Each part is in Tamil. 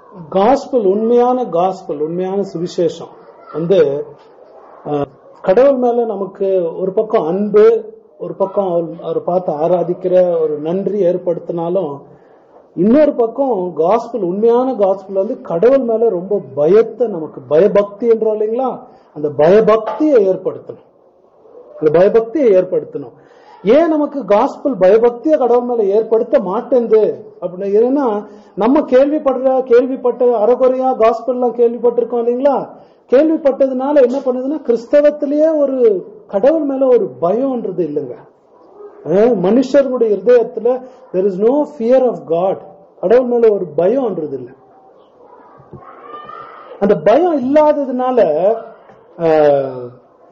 காஸ்பல் உண்மையான காஸ்பல் உண்மையான சுவிசேஷம் வந்து அஹ், கடவுள் மேல நமக்கு ஒரு பக்கம் அன்பு ஒரு பக்கம் அவர்- அவரை பார்த்து ஆராதிக்கிற ஒரு நன்றி ஏற்படுத்தினாலும் இன்னொரு பக்கம் காஸ்பல் உண்மையான காஸ்பல் வந்து கடவுள் மேல ரொம்ப பயத்தை நமக்கு பயபக்தி என்றோம் இல்லைங்களா அந்த பயபக்தியை ஏற்படுத்தணும் அந்த பயபக்தியை ஏற்படுத்தணும் ஏன் நமக்கு காஸ்பல் பயபக்தியை கடவுள் மேல ஏற்படுத்த மாட்டேங்குது அப்படின்னு ஏன்னா நம்ம கேள்விப்படுற கேள்விப்பட்ட அறகுறையா காஸ்பல்லாம் கேள்விப்பட்டிருக்கோம் இல்லைங்களா கேள்விப்பட்டதுனால என்ன பண்ணுதுன்னா கிறிஸ்தவத்திலேயே ஒரு கடவுள் மேல ஒரு பயம்ன்றது இல்லைங்க அஹ் மனுஷர்களுடைய இருதயத்துல there is no fear of God கடவுள் மேல ஒரு பயம்ன்றது இல்லை அந்த பயம் இல்லாததுனால அஹ்,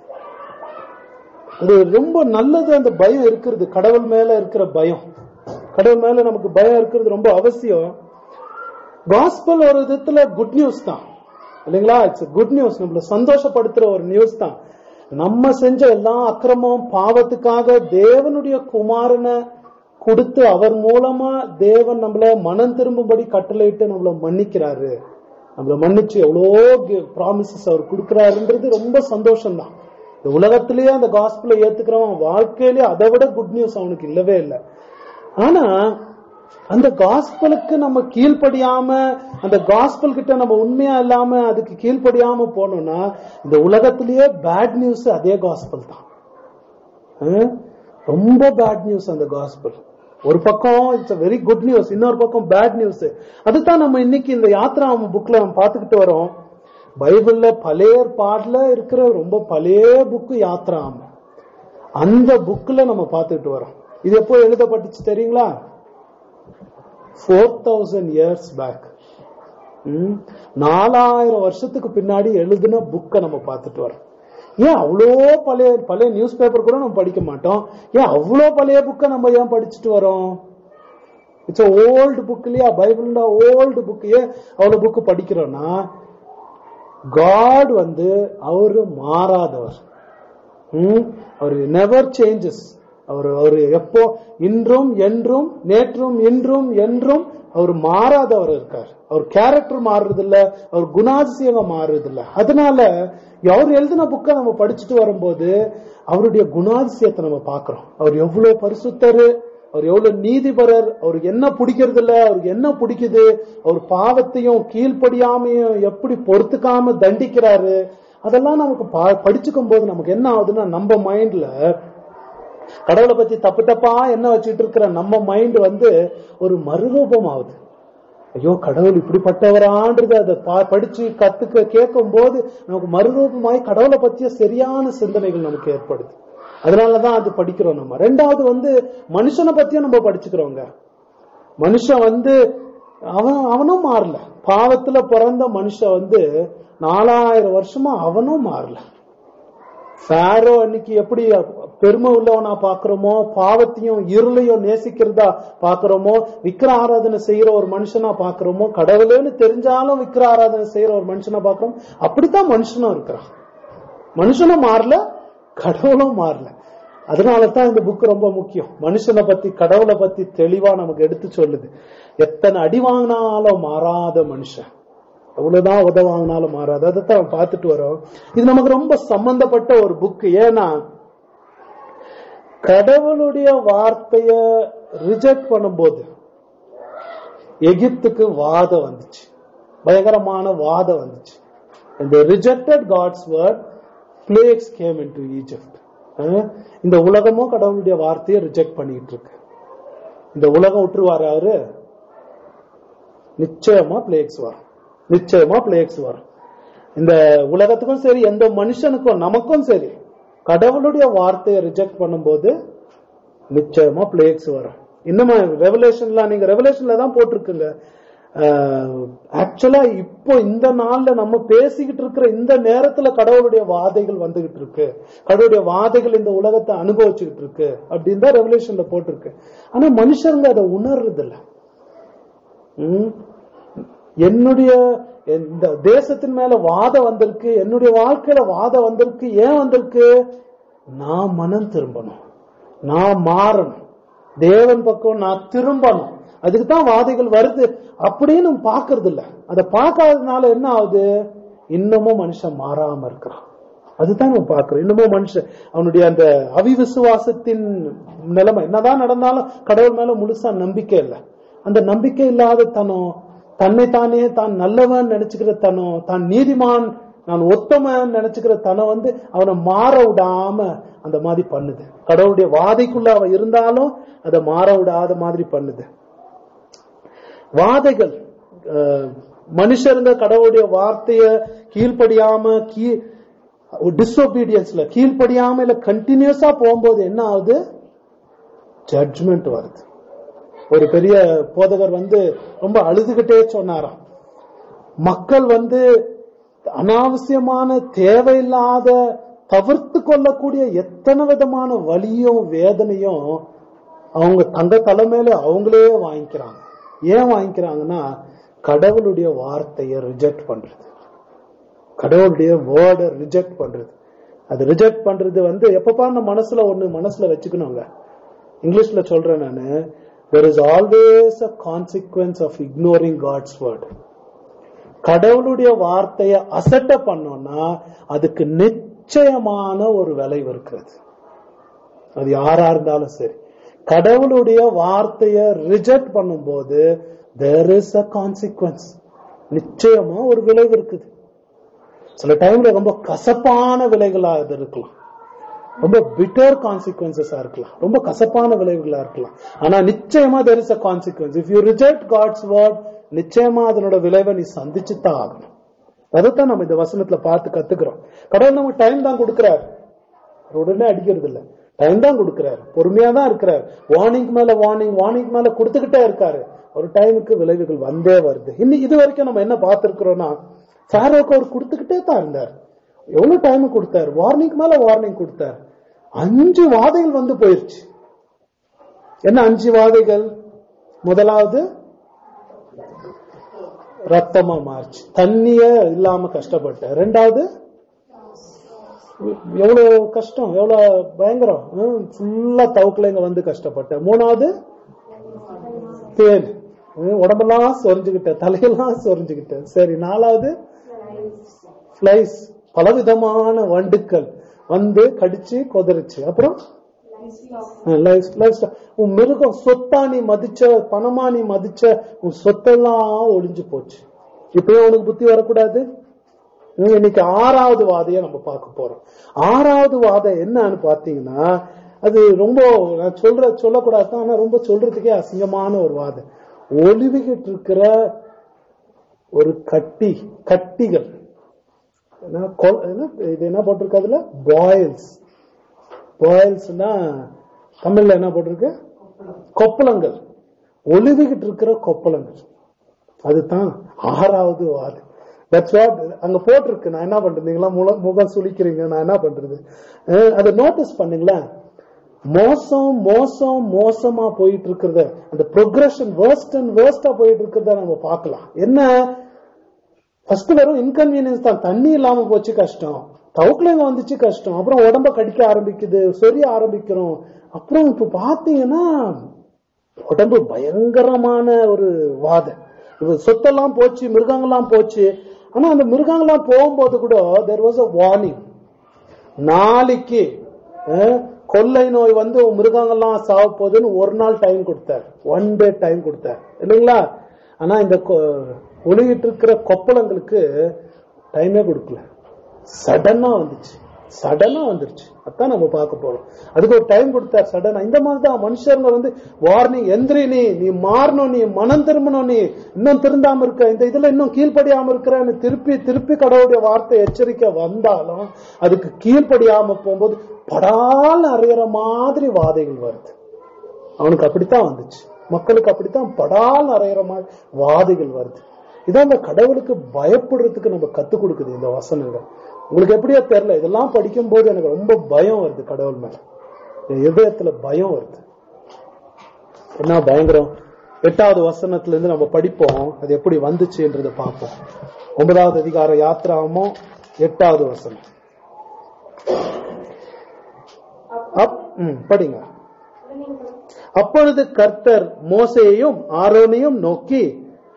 அது ரொம்ப நல்லது அந்த பயம் இருக்கிறது கடவுள் மேல இருக்கிற பயம் கடவுள் மேல நமக்கு பயம் இருக்கிறது ரொம்ப அவசியம் காஸ்பல் ஒரு விதத்துல குட் நியூஸ் தான் இல்லைங்களா இட்ஸ் குட் நியூஸ் நம்மள சந்தோஷப்படுத்துற ஒரு நியூஸ் தான் நம்ம செஞ்ச எல்லா அக்கிரமம் பாவத்துக்காக தேவனுடைய குமாரனை கொடுத்து அவர் மூலமா தேவன் நம்மள மனம் திரும்பும்படி கட்டளையிட்டு நம்மள மன்னிக்கிறாரு நம்மள மன்னிச்சு எவ்வளோ ப்ராமிசஸ் அவர் கொடுக்கிறாருன்றது ரொம்ப சந்தோஷம் தான் இந்த உலகத்திலேயே அந்த காஸ்பிளை ஏத்துக்கிறவன் வாழ்க்கையிலேயே அதை விட குட் நியூஸ் அவனுக்கு இல்லவே இல்லை ஆனா அந்த காஸ்பலுக்கு நம்ம கீழ்ப்படியாம அந்த காஸ்பல் கிட்ட நம்ம உண்மையா இல்லாம அதுக்கு கீழ்ப்படியாம போனோம்னா இந்த உலகத்திலேயே பேட் நியூஸ் அதே காஸ்பல் தான் அஹ்? ரொம்ப பேட் நியூஸ் அந்த காஸ்பல் ஒரு பக்கம் இட்ஸ் வெரி குட் நியூஸ் இன்னொரு பக்கம் பேட் நியூஸ் அதுதான் நம்ம இன்னைக்கு இந்த யாத்ரா புக்ல நம்ம பார்த்துக்கிட்டு வரோம் பைபிள்ல பழைய பாடல இருக்கிற ரொம்ப பழைய புக்கு யாத்ராம் அந்த புக்ல நம்ம பார்த்துக்கிட்டு வரோம் இது எப்போ எழுதப்பட்டுச்சு தெரியுங்களா ஃபோர் தௌசண்ட் இயர்ஸ் பேக் நாலாயிரம் வருஷத்துக்கு பின்னாடி எழுதின புக்கை நம்ம பார்த்துட்டு வரோம் ஏன் அவ்வளோ பழைய பழைய நியூஸ் பேப்பர் கூட நம்ம படிக்க மாட்டோம் ஏன் அவ்வளோ பழைய புக்கை நம்ம ஏன் படிச்சுட்டு வரோம் இட்ஸ் ஓல்டு புக் இல்லையா பைபிள் ஓல்டு புக் ஏன் அவ்வளோ புக்கு படிக்கிறோம்னா காட் வந்து அவரு மாறாதவர் ம், அவர் நெவர் சேஞ்சஸ் அவர் அவர் எப்போ இன்றும் என்றும் நேற்றும் இன்றும் என்றும் அவர் மாறாதவர் இருக்கார் அவர் கேரக்டர் மாறுறது இல்ல அவர் குணாதிசயம் மாறுறது இல்ல அதனால அவர் எழுதின புக்கை நம்ம படிச்சுட்டு வரும்போது அவருடைய குணாதிசயத்தை நம்ம பார்க்கிறோம் அவர் எவ்வளவு பரிசுத்தரு அவர் எவ்வளவு நீதிபரர் அவருக்கு என்ன பிடிக்கிறது இல்ல அவருக்கு என்ன பிடிக்குது அவர் பாவத்தையும் கீழ்ப்படியாமையும் எப்படி பொறுத்துக்காம தண்டிக்கிறாரு அதெல்லாம் நமக்கு பா- படிச்சுக்கும் போது நமக்கு என்ன ஆகுதுன்னா நம்ம மைண்ட்ல கடவுளை பத்தி தப்பு தப்பா என்ன வச்சுட்டு இருக்கிற நம்ம மைண்ட் வந்து ஒரு மறுரூபம் ஆகுது ஐயோ கடவுள் இப்படிப்பட்டவரான்றது அதை பா- படிச்சு கத்துக்க கேட்கும் போது நமக்கு மறுரூபமாய் கடவுளை பற்றிய சரியான சிந்தனைகள் நமக்கு ஏற்படுது அதனாலதான் அது படிக்கிறோம் நம்ம ரெண்டாவது வந்து மனுஷனை பத்தியும் நம்ம படிச்சுக்கிறோங்க மனுஷன் வந்து அவன் அவனும் மாறல பாவத்துல பிறந்த மனுஷன் வந்து நாலாயிரம் வருஷமா அவனும் மாறல ஃபேரோ அன்னைக்கு எப்படி பெருமை உள்ளவனா பாக்குறோமோ பாவத்தையும் இருளையும் நேசிக்கிறதா பாக்குறோமோ விக்கிர ஆராதனை செய்யற ஒரு மனுஷனா பாக்குறோமோ கடவுளேன்னு தெரிஞ்சாலும் விக்கிர ஆராதனை செய்யற ஒரு மனுஷனா பாக்குறோம் அப்படித்தான் மனுஷனும் இருக்கிறான் மனுஷனும் மாறல கடவுளும் மாறல அதனால தான் இந்த புக் ரொம்ப முக்கியம் மனுஷனை பத்தி கடவுளை பத்தி தெளிவா நமக்கு எடுத்து சொல்லுது எத்தனை அடி வாங்கினாலும் மாறாத மனுஷன் எவ்வளவுதான் உத வாங்கினாலும் மாறாது அதைத்தான் நம்ம பார்த்துட்டு வரோம் இது நமக்கு ரொம்ப சம்பந்தப்பட்ட ஒரு புக் ஏன்னா கடவுளுடைய வார்த்தைய ரிஜெக்ட் பண்ணும்போது எகிப்துக்கு வாதம் வந்துச்சு பயங்கரமான வாதம் வந்துச்சு இந்த rejected God's word plagues came into Egypt இந்த உலகமும் கடவுளுடைய வார்த்தையை ரிஜெக்ட் பண்ணிட்டு இருக்கு இந்த உலகம் விட்டுருவாரு அவரு நிச்சயமா பிளேக்ஸ் வரும் நிச்சயமா பிளேக்ஸ் வரும் இந்த உலகத்துக்கும் சரி எந்த மனுஷனுக்கும் நமக்கும் சரி கடவுளுடைய வார்த்தையை ரிஜெக்ட் பண்ணும்போது நிச்சயமா பிளேக்ஸ் வரும் இன்னும் ரெவலேஷன்ல நீங்க ரெவலேஷன்ல தான் போட்டிருக்குங்க ஆக்சுவலா இப்போ இந்த நாள்ல நம்ம பேசிக்கிட்டு இருக்கிற இந்த நேரத்துல கடவுளுடைய வாதைகள் வந்துகிட்டு இருக்கு கடவுளுடைய வாதைகள் இந்த உலகத்தை அனுபவிச்சுக்கிட்டு இருக்கு அப்படின்னு தான் ரெவலேஷன்ல போட்டிருக்கு ஆனா மனுஷங்க அதை உணர்றது இல்ல ம்? என்னுடைய இந்த தேசத்தின் மேல வாதம் வந்திருக்கு என்னுடைய வாழ்க்கையில வாதம் வந்திருக்கு ஏன் வந்திருக்கு நான் மனம் திரும்பணும் நான் மாறணும் தேவன் பக்கம் நான் திரும்பணும் அதுக்கு தான் வாதைகள் வருது அப்படின்னு நம்ம பாக்குறது இல்ல அதை பார்க்காததுனால என்ன ஆகுது இன்னமும் மனுஷன் மாறாம இருக்கிறான் அதுதான் நம்ம பார்க்கிறோம் இன்னமும் மனுஷன் அவனுடைய அந்த அவிவிசுவாசத்தின் நிலைமை என்னதான் நடந்தாலும் கடவுள் மேல முழுசா நம்பிக்கை இல்லை அந்த நம்பிக்கை இல்லாத தனம் தன்னை தானே தான் நல்லவன் நினைச்சுக்கிற தனம் தான் நீதிமான் நான் ஒத்தமன் நினைச்சுக்கிற தனம் வந்து அவனை மாற விடாம அந்த மாதிரி பண்ணுது கடவுளுடைய வாதைக்குள்ள அவன் இருந்தாலும் அதை மாற விடாத மாதிரி பண்ணுது வாதைகள் அஹ், மனுஷருங்க கடவுளுடைய வார்த்தைய கீழ்ப்படியாம கீ டிஸ்ஒபீடியன்ஸ்ல கீழ்ப்படியாம இல்ல கண்டினியூஸா போகும்போது என்ன ஆகுது ஜட்ஜ்மெண்ட் வருது ஒரு பெரிய போதகர் வந்து ரொம்ப அழுதுகிட்டே சொன்னாராம் மக்கள் வந்து அனாவசியமான தேவையில்லாத தவிர்த்து கொள்ளக்கூடிய எத்தனை விதமான வலியும் வேதனையும் அவங்க தங்க தலைமையில அவங்களே வாங்கிக்கிறாங்க ஏன் வாங்கிக்கிறாங்கன்னா கடவுளுடைய வார்த்தையை ரிஜெக்ட் பண்றது கடவுளுடைய வேர்டை ரிஜெக்ட் பண்றது அது ரிஜெக்ட் பண்றது வந்து எப்பப்பா நம்ம மனசுல ஒண்ணு மனசுல வச்சுக்கணுங்க இங்கிலீஷ்ல சொல்றேன் நானு there is always a consequence of ignoring God's word கடவுளுடைய வார்த்தையை அசட்ட பண்ணோம்னா அதுக்கு நிச்சயமான ஒரு விளைவு இருக்கிறது அது யாரா இருந்தாலும் சரி கடவுளுடைய வார்த்தையை ரிஜெக்ட் பண்ணும்போது there is a consequence நிச்சயமா ஒரு விளைவு இருக்குது சில டைம்ல ரொம்ப கசப்பான விலைகளா இது இருக்கலாம் ரொம்ப பிட்டர் கான்சிக்வன்சஸா இருக்கலாம் ரொம்ப கசப்பான விளைவுகளா இருக்கலாம் ஆனா நிச்சயமா there is a consequence if you reject God's word நிச்சயமா அதனோட விளைவை நீ சந்திச்சு தான் ஆகணும் அதைத்தான் நம்ம இந்த வசனத்துல பார்த்து கத்துக்கிறோம் கடவுள் நமக்கு டைம் தான் கொடுக்கிறார் அவர் உடனே அடிக்கிறது இல்ல டைம் தான் கொடுக்கிறார் பொறுமையா தான் இருக்கிறார் வார்னிங் மேல வார்னிங் வார்னிங் மேல கொடுத்துக்கிட்டே இருக்காரு ஒரு டைமுக்கு விளைவுகள் வந்தே வருது இன்னும் இது வரைக்கும் நம்ம என்ன பார்த்திருக்கிறோம்னா சாரோக்கு அவர் கொடுத்துக்கிட்டே தான் இருந்தார் எவ்வளவு டைம் கொடுத்தார் வார்னிங் மேல வார்னிங் கொடுத்தார் அஞ்சு வாதைகள் வந்து போயிருச்சு என்ன அஞ்சு வாதைகள் முதலாவது ரத்தமா மாறுச்சு தண்ணிய இல்லாம கஷ்டப்பட்ட ரெண்டாவது எவ்வளவு கஷ்டம் எவ்வளவு பயங்கரம் ஃபுல்லா தவுக்குலைங்க வந்து கஷ்டப்பட்ட மூணாவது தேன் ஹம், உடம்பெல்லாம் சொரிஞ்சுக்கிட்ட தலையெல்லாம் சொரிஞ்சுக்கிட்ட சரி நாலாவது பிளைஸ் பலவிதமான வண்டுக்கள் வந்து கடிச்சு கொதறிச்சு அப்புறம் லைஃப் லைஃப் உன் மிருகம் சொத்தா நீ மதிச்ச பணமா நீ மதிச்ச உன் சொத்தெல்லாம் ஒளிஞ்சு போச்சு இப்பயும் உனக்கு புத்தி வரக்கூடாது ஹம், இன்னைக்கு ஆறாவது வாதைய நம்ம பார்க்க போறோம் ஆறாவது வாதம் என்னன்னு பாத்தீங்கன்னா அது ரொம்ப நான் சொல்ற சொல்லக்கூடாது தான், ஆனா ரொம்ப சொல்றதுக்கே அசிங்கமான ஒரு வாதம் ஒளிவிக்கிட்டு இருக்கிற ஒரு கட்டி கட்டிகள் என்ன கொ- என்ன இது என்ன போட்டிருக்கு அதுல பாயில்ஸ் பாயில்ஸ்னா தமிழ்ல என்ன போட்டிருக்கு கொப்பளங்கள் ஒளிவிக்கிட்டு இருக்கிற கொப்பளங்கள் அதுதான் ஆறாவது வாது தட்ஸ் வாட் அங்க போட்டிருக்கு நான் என்ன பண்றது நீங்களா முல- முகம் சுளிக்கிறீங்க நான் என்ன பண்றது அஹ் அதை நோட்டீஸ் பண்ணுங்களேன் மோசம் மோசம் மோசமா போயிட்டு இருக்கிறத அந்த ப்ரொக்ரஷன் வேர்ஸ்ட் அண்ட் வேர்ஸ்டா போயிட்டு இருக்கிறத நம்ம பார்க்கலாம் என்ன ஃபர்ஸ்ட் வெறும் இன்கன்வீனியன்ஸ் தான் தண்ணி இல்லாம போச்சு கஷ்டம் தவுக்குலங்க வந்துச்சு கஷ்டம் அப்புறம் உடம்ப கடிக்க ஆரம்பிக்குது சொரிய ஆரம்பிக்கிறோம் அப்புறம் இப்ப பாத்தீங்கன்னா உடம்பு பயங்கரமான ஒரு வாதை இது சொத்தெல்லாம் போச்சு மிருகங்கள்லாம் போச்சு ஆனா அந்த மிருகங்கள்லாம் போகும்போது கூட தெர் வாஸ் அ வார்னிங் நாளைக்கு அஹ், கொள்ளை நோய் வந்து உன் மிருகங்கள்லாம் சாவ போகுதுன்னு ஒரு நாள் டைம் கொடுத்தார் ஒன் டே டைம் கொடுத்தார் இல்லைங்களா ஆனா இந்த கொ- ஒளியிட்டு இருக்கிற கொப்பளங்களுக்கு டைமே கொடுக்கல சடனா வந்துச்சு சடனா வந்துருச்சு அதான் நம்ம பார்க்க போறோம் அதுக்கு ஒரு டைம் கொடுத்தார் சடனா இந்த மாதிரி தான் மனுஷங்க வந்து வார்னிங் எந்திரி நீ நீ மாறணும் நீ மனம் திரும்பணும் நீ இன்னும் திருந்தாம இருக்க இந்த இதுல இன்னும் கீழ்ப்படியாம இருக்கிறன்னு திருப்பி திருப்பி கடவுளுடைய வார்த்தை எச்சரிக்கை வந்தாலும் அதுக்கு கீழ்ப்படியாம போகும்போது படால் அறியற மாதிரி வாதைகள் வருது அவனுக்கு அப்படித்தான் வந்துச்சு மக்களுக்கு அப்படித்தான் படால் அறையிற மாதிரி வாதைகள் வருது இதான் அந்த கடவுளுக்கு பயப்படுறதுக்கு நம்ம கத்துக் கொடுக்குது இந்த வசனங்கள் உங்களுக்கு எப்படியோ தெரியல இதெல்லாம் படிக்கும் போது எனக்கு ரொம்ப பயம் வருது கடவுள் மேல என் இதயத்துல பயம் வருது என்ன பயங்கரம் எட்டாவது வசனத்துல இருந்து நம்ம படிப்போம் அது எப்படி வந்துச்சுன்றத பார்ப்போம் ஒன்பதாவது அதிகார யாத்திராமோ எட்டாவது வசனம் அப் ம், படிங்க அப்பொழுது கர்த்தர் மோசேயையும் ஆரோனையும் நோக்கி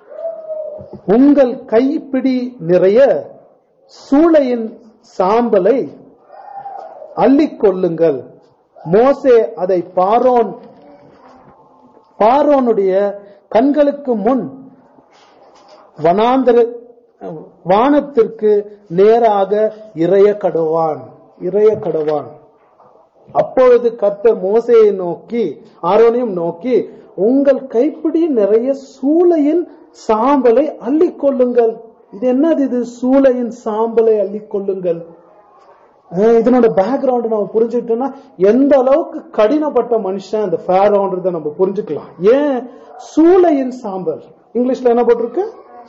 உங்கள் கைப்பிடி நிறைய சூளையின் சாம்பலை அள்ளிக் கொள்ளுங்கள் மோசே அதை பாரோன் பாரோனுடைய கண்களுக்கு முன் வனாந்தர வானத்திற்கு நேராக இறைய கடவான் இறைய கடவான் அப்பொழுது கர்த்தர் மோசையை நோக்கி ஆரோனையும் நோக்கி உங்கள் கைப்பிடி நிறைய சூளையின் சாம்பலை அள்ளிக் கொள்ளுங்கள் இது என்னது இது சூளையின் சாம்பலை அள்ளிக் கொள்ளுங்கள் அஹ் இதனோட பேக்ரவுண்ட் நம்ம புரிஞ்சுக்கிட்டோம்னா எந்த அளவுக்கு கடினப்பட்ட மனுஷன் அந்த ஃபேரோன்றத நம்ம புரிஞ்சுக்கலாம் ஏன் சூளையின் சாம்பல் இங்கிலீஷ்ல என்ன போட்டிருக்கு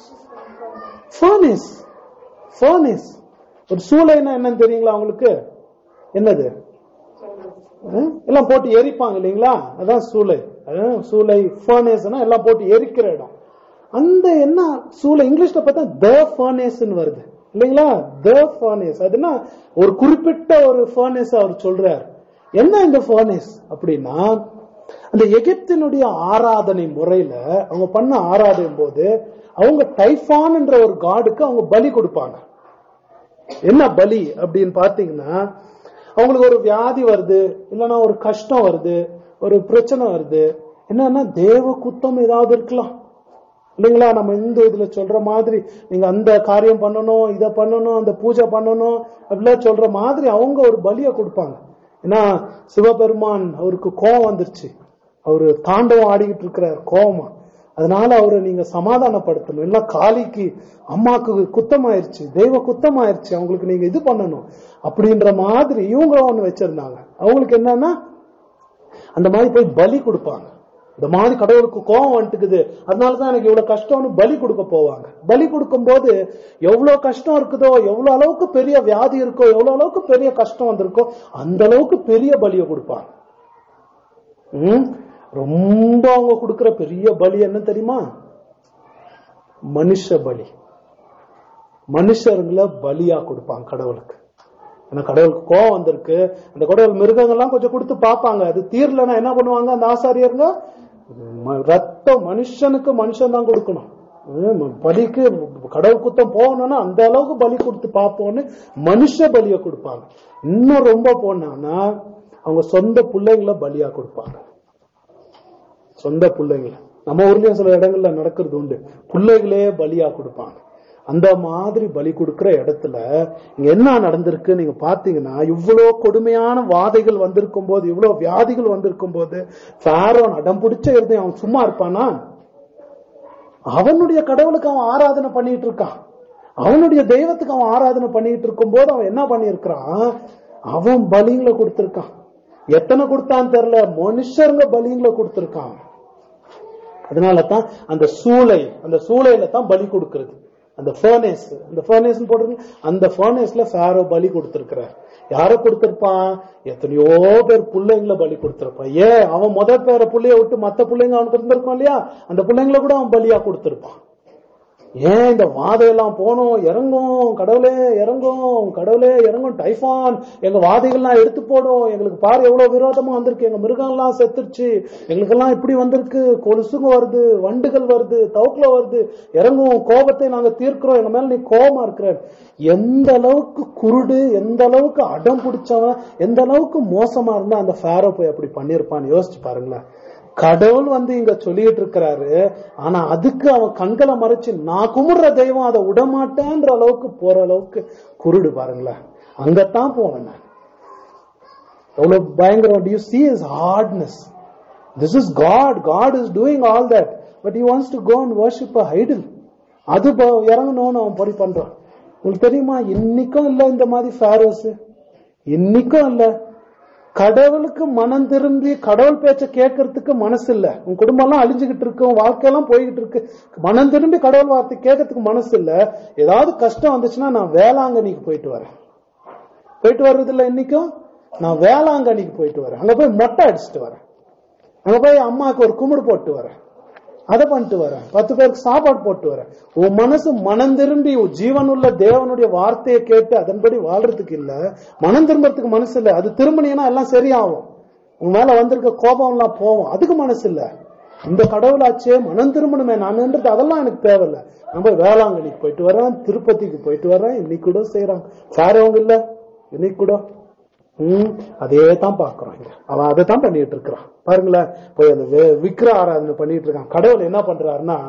ஃபர்னேஸ் ஃபர்னேஸ் ஒரு சூளைன்னா என்னன்னு தெரியுங்களா உங்களுக்கு என்னது அஹ் எல்லாம் போட்டு எரிப்பாங்க இல்லைங்களா அதான் சூளை அஹ் சூளை ஃபர்னேஸ்னா எல்லாம் போட்டு எரிக்கிற இடம் அந்த என்ன சூளை இங்கிலீஷ்ல பார்த்தா த ஃபர்னேஸ் வருது இல்லைங்களா த ஃபர்னேஸ் அதுனா ஒரு குறிப்பிட்ட ஒரு ஃபர்னேஸ் அவர் சொல்றார் என்ன இந்த ஃபர்னேஸ் அப்படின்னா அந்த எகிப்தினுடைய ஆராதனை முறையில அவங்க பண்ண ஆராதனை போது அவங்க டைஃபான் என்ற ஒரு காடுக்கு அவங்க பலி கொடுப்பாங்க என்ன பலி அப்படின்னு பாத்தீங்கன்னா அவங்களுக்கு ஒரு வியாதி வருது இல்லைன்னா ஒரு கஷ்டம் வருது ஒரு பிரச்சனை வருது என்னன்னா தேவ குத்தம் ஏதாவது இருக்கலாம் இல்லைங்களா நம்ம இந்து இதுல சொல்ற மாதிரி நீங்க அந்த காரியம் பண்ணணும் இதை பண்ணணும் அந்த பூஜை பண்ணணும் அப்படிலாம் சொல்ற மாதிரி அவங்க ஒரு பலியை கொடுப்பாங்க ஏன்னா சிவபெருமான் அவருக்கு கோபம் வந்துருச்சு அவரு தாண்டவம் ஆடிக்கிட்டு இருக்கிறார் கோபமா அதனால அவரை நீங்க சமாதானப்படுத்தணும் இல்ல காளிக்கு அம்மாக்கு குத்தமாயிருச்சு தெய்வ குத்தமாயிருச்சு அவங்களுக்கு நீங்க இது பண்ணணும் அப்படின்ற மாதிரி இவங்க ஒண்ணு வச்சிருந்தாங்க அவங்களுக்கு என்னன்னா அந்த மாதிரி போய் பலி கொடுப்பாங்க இந்த மாதிரி கடவுளுக்கு கோபம் வந்துட்டுக்குது அதனாலதான் எனக்கு இவ்வளவு கஷ்டம்னு பலி கொடுக்க போவாங்க பலி கொடுக்கும் போது எவ்வளவு கஷ்டம் இருக்குதோ எவ்வளவு அளவுக்கு பெரிய வியாதி இருக்கோ எவ்வளவு அளவுக்கு பெரிய கஷ்டம் வந்திருக்கோ அந்த அளவுக்கு பெரிய பலியை கொடுப்பாங்க ம்? ரொம்ப அவங்க கொடுக்கிற பெரிய பலி என்ன தெரியுமா மனுஷ பலி மனுஷருங்களை பலியா கொடுப்பாங்க கடவுளுக்கு ஏன்னா கடவுளுக்கு கோவம் வந்திருக்கு அந்த கடவுள் மிருகங்கள்லாம் கொஞ்சம் கொடுத்து பார்ப்பாங்க அது தீரலன்னா என்ன பண்ணுவாங்க அந்த ஆசாரியருங்க ம- ரத்தம் மனுஷனுக்கு மனுஷன் தான் கொடுக்கணும் ஹம், பலிக்கு கடவுள் குத்தம் போகணும்னா அந்த அளவுக்கு பலி கொடுத்து பார்ப்போம்னு மனுஷ பலியை கொடுப்பாங்க இன்னும் ரொம்ப போனான்னா அவங்க சொந்த பிள்ளைங்களை பலியா கொடுப்பாங்க சொந்த பிள்ளைங்களை நம்ம ஊர்லயும் சில இடங்கள்ல நடக்கிறது உண்டு பிள்ளைகளே பலியா கொடுப்பாங்க அந்த மாதிரி பலி கொடுக்கிற இடத்துல இங்க என்ன நடந்திருக்கு நீங்க பாத்தீங்கன்னா இவ்வளவு கொடுமையான வாதைகள் வந்திருக்கும் போது இவ்வளவு வியாதிகள் வந்திருக்கும் போது சாரோன் அடம் பிடிச்ச இருந்தேன் அவன் சும்மா இருப்பானா அவனுடைய கடவுளுக்கு அவன் ஆராதனை பண்ணிட்டு இருக்கான் அவனுடைய தெய்வத்துக்கு அவன் ஆராதனை பண்ணிட்டு இருக்கும் போது அவன் என்ன பண்ணியிருக்கிறான் அவன் பலிங்களை கொடுத்திருக்கான் எத்தனை கொடுத்தான்னு தெரியல மனுஷருங்க பலிங்களை கொடுத்திருக்கான் அதனால தான் அந்த சூளை அந்த சூளையில தான் பலி கொடுக்கிறது அந்த ஃபர்னேஸ் அந்த ஃபர்னேஸ் போட்டிருக்கு அந்த ஃபர்னேஸ்ல ஃபேரோ பலி கொடுத்திருக்கிறார் யார கொடுத்திருப்பான் எத்தனையோ பேர் பிள்ளைங்களை பலி கொடுத்திருப்பான் ஏன் அவன் முத பேர புள்ளைய விட்டு மத்த பிள்ளைங்க அவனுக்கு இருந்திருக்கும் இல்லையா அந்த பிள்ளைங்களை கூட அவன் பலியா கொடுத்திருப்பான் ஏன் இந்த வாதம் எல்லாம் போனோம் இறங்கும் கடவுளே இறங்கும் கடவுளே இறங்கும் டைஃபான் எங்க வாதைகள்லாம் எடுத்து போடும் எங்களுக்கு பாரு எவ்வளவு விரோதமா வந்திருக்கு எங்க மிருகம்லாம் செத்துருச்சு எங்களுக்கெல்லாம் இப்படி வந்திருக்கு கொலுசுங்க வருது வண்டுகள் வருது தவுக்குல வருது இறங்கும் கோபத்தை நாங்க தீர்க்கிறோம் எங்க மேல நீ கோபமா இருக்கிற எந்த அளவுக்கு குருடு எந்த அளவுக்கு அடம் பிடிச்சவன் எந்த அளவுக்கு மோசமா இருந்தா அந்த ஃபேரோ போய் அப்படி பண்ணிருப்பான்னு யோசிச்சு பாருங்களேன் கடவுள் வந்து இங்க சொல்லிட்டு இருக்கிறாரு ஆனா அதுக்கு அவன் கண்களை மறைச்சு நான் கும்பிடுற தெய்வம் அதை விடமாட்டேன்ற அளவுக்கு போற அளவுக்கு குருடு பாருங்களேன் அங்கத்தான் போவேன் நான் எவ்வளவு பயங்கரம் do you see his hardness this is god god is doing all that but he wants to go and worship a idol அது ப- இறங்கணும்னு அவன் படி பண்றான் உங்களுக்கு தெரியுமா இன்னைக்கும் இல்ல இந்த மாதிரி ஃபேரோஸ் இன்னைக்கும் இல்ல கடவுளுக்கு மனம் திரும்பி கடவுள் பேச்ச கேட்கறதுக்கு மனசு இல்ல உன் குடும்பம் எல்லாம் அழிஞ்சுகிட்டு இருக்கு உன் வாழ்க்கையெல்லாம் போய்கிட்டு இருக்கு மனம் திரும்பி கடவுள் வார்த்தை கேட்கறதுக்கு மனசு இல்ல ஏதாவது கஷ்டம் வந்துச்சுன்னா நான் வேளாங்கண்ணிக்கு போயிட்டு வரேன் போயிட்டு வர்றது இல்ல இன்னைக்கும் நான் வேளாங்கண்ணிக்கு போயிட்டு வரேன் அங்க போய் மொட்டை அடிச்சுட்டு வரேன் அங்க போய் அம்மாவுக்கு ஒரு கும்பிடு போட்டு வரேன் அதை பண்ணிட்டு வரேன் பத்து பேருக்கு சாப்பாடு போட்டு வரேன் உன் மனசு மனம் திரும்பி உன் ஜீவனுள்ள தேவனுடைய வார்த்தையை கேட்டு அதன்படி வாழ்றதுக்கு இல்ல மனம் திரும்புறதுக்கு மனசு இல்ல அது திரும்பினீங்கன்னா எல்லாம் சரியாகும் உன் மேல வந்திருக்க கோபம் எல்லாம் போவோம் அதுக்கு மனசு இல்ல இந்த கடவுளாச்சே மனம் திரும்பணுமே நான்ன்றது அதெல்லாம் எனக்கு தேவையில்ல நான் போய் வேளாங்கண்ணிக்கு போயிட்டு வரேன் திருப்பதிக்கு போயிட்டு வரேன் இன்னைக்கு கூட செய்யறாங்க சாரவங்க இல்ல இன்னைக்கு கூட ம் அதே தான் பாக்குறோம் இங்க அவன் அதை தான் பண்ணிட்டு இருக்கிறான் பாருங்களேன் போய் அந்த வே- விக்கிர ஆராதனை பண்ணிட்டு இருக்கான் கடவுள் என்ன பண்றாருன்னா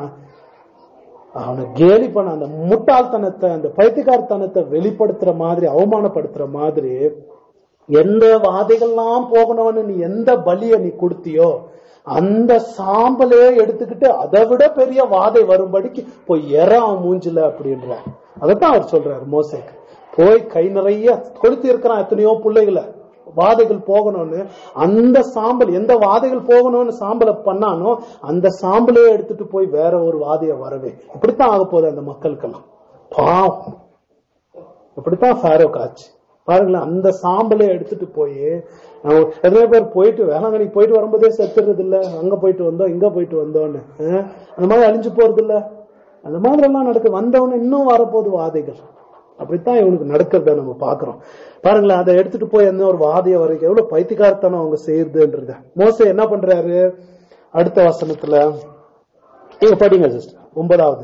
அவனை கேலி பண்ண அந்த முட்டாள்தனத்தை அந்த பைத்தியக்காரத்தனத்தை வெளிப்படுத்துற மாதிரி அவமானப்படுத்துற மாதிரி எந்த வாதைகள்லாம் போகணும்னு நீ எந்த பலிய நீ கொடுத்தியோ அந்த சாம்பலே எடுத்துக்கிட்டு அதை விட பெரிய வாதை வரும்படிக்கு போய் எற அவன் மூஞ்சில அப்படின்ற அதைத்தான் அவர் சொல்றாரு மோசேக்கு போய் கை நிறைய கொளுத்தி இருக்கிறான் எத்தனையோ பிள்ளைகளை வாதைகள் போகணும்னு அந்த சாம்பல் எந்த வாதைகள் போகணும்னு சாம்பலை பண்ணானோ அந்த சாம்பலே எடுத்துட்டு போய் வேற ஒரு வாதைய வரவே இப்படித்தான் ஆக போகுது அந்த மக்களுக்கெல்லாம் பாவம் இப்படித்தான் ஃபாரோ காட்சி பாருங்களேன் அந்த சாம்பலை எடுத்துட்டு போய் நம்ம எத்தனை பேர் போயிட்டு வேளாங்கண்ணிக்கு போயிட்டு வரும்போதே செத்துறது இல்ல அங்க போயிட்டு வந்தோம் இங்க போயிட்டு வந்தோம்னு அஹ், அந்த மாதிரி அழிஞ்சு போறது இல்ல அந்த மாதிரி எல்லாம் நடக்கு வந்தவன இன்னும் வரப்போகுது வாதைகள் அப்படித்தான் இவனுக்கு நடக்கிறத நம்ம பாக்குறோம் பாருங்களேன் அதை எடுத்துட்டு போய் என்ன ஒரு வாதைய வரைக்கும் எவ்வளவு பைத்தியக்காரத்தனம் அவங்க செய்யறதுன்றத மோச என்ன பண்றாரு அடுத்த வசனத்துல நீங்க படிங்க சிஸ்டர் ஒன்பதாவது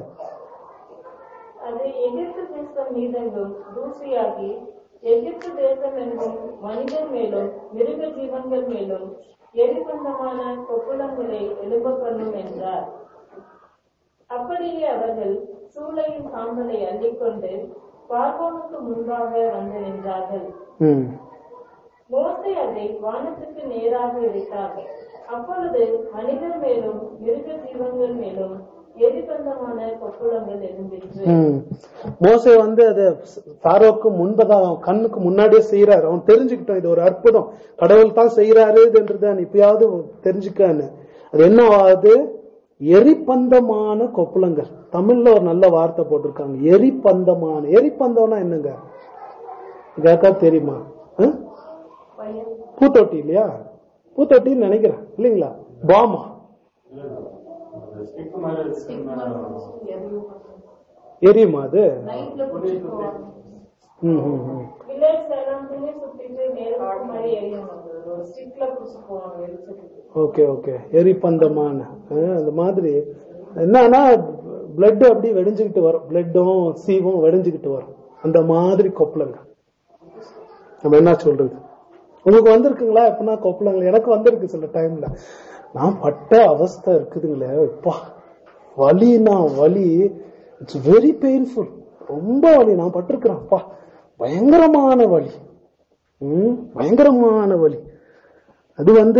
அது எகிப்து தேசம் மீதெங்கும் தூசியாகி எகிப்து தேசம் எங்கும் மனிதர் மேலும் மிருக ஜீவன்கள் மேலும் எரிபந்தமான கொப்புளங்களை எழும்ப பண்ணும் என்றார் அப்படியே அவர்கள் சூளையின் சாம்பலை அள்ளிக்கொண்டு பார்வோனுக்கு முன்பாக வந்து நின்றார்கள் ம் மோசே அதை வானத்துக்கு நேராக எடுத்தார் அப்பொழுது மனிதர் மேலும் மிருக ஜீவன்கள் மேலும் எரிபந்தமான கொப்புளங்கள் எழும்பிற்று ம். மோசே வந்து அது ஃபாரோக்கு முன்பதான் அவன் கண்ணுக்கு முன்னாடியே செய்யறாரு அவன் தெரிஞ்சுக்கிட்டான் இது ஒரு அற்புதம் கடவுள் தான் செய்யறாரு இதுன்றத இப்பயாவது தெரிஞ்சுக்கன்னு அது என்ன ஆகுது எரிபந்தமான கொப்புளங்கள் தமிழ்ல ஒரு நல்ல வார்த்தை போட்டிருக்காங்க எரிபந்தமான எரிபந்தம்னா என்னங்க இதாக்கா தெரியுமா ஆ? வயல் பூத்தொட்டி இல்லையா பூத்தொட்டின்னு நினைக்கிறேன் இல்லைங்களா பாமா எரியுமா அது நைட்ல பிடிச்சிட்டு போவாங்க ம் ம் ம் வில்லேஜ் எல்லாத்தையுமே சுத்திட்டு நேரம் மாதிரி எரியும் அது ஒரு ஸ்டிக்ல பிடிச்சி போவாங்க வெளிச்சத்துக்கு ஓகே ஓகே எரிபந்தமான அஹ், அந்த மாதிரி என்னன்னா பிளட் அப்படி வெடிஞ்சுக்கிட்டு வரும் பிளட்டும் சீவும் வெடிஞ்சுக்கிட்டு வரும் அந்த மாதிரி கொப்பளங்க நம்ம என்ன சொல்றது உங்களுக்கு வந்திருக்குங்களா எப்படின்னா கொப்பளங்கள் எனக்கு வந்திருக்கு சில டைம்ல நான் பட்ட அவஸ்தை இருக்குதுங்களே இப்பா வலினா வலி இட்ஸ் வெரி பெயின்ஃபுல் ரொம்ப வலி நான் பட்டிருக்கிறேன் அப்பா பயங்கரமான வலி ம் பயங்கரமான வலி அது வந்து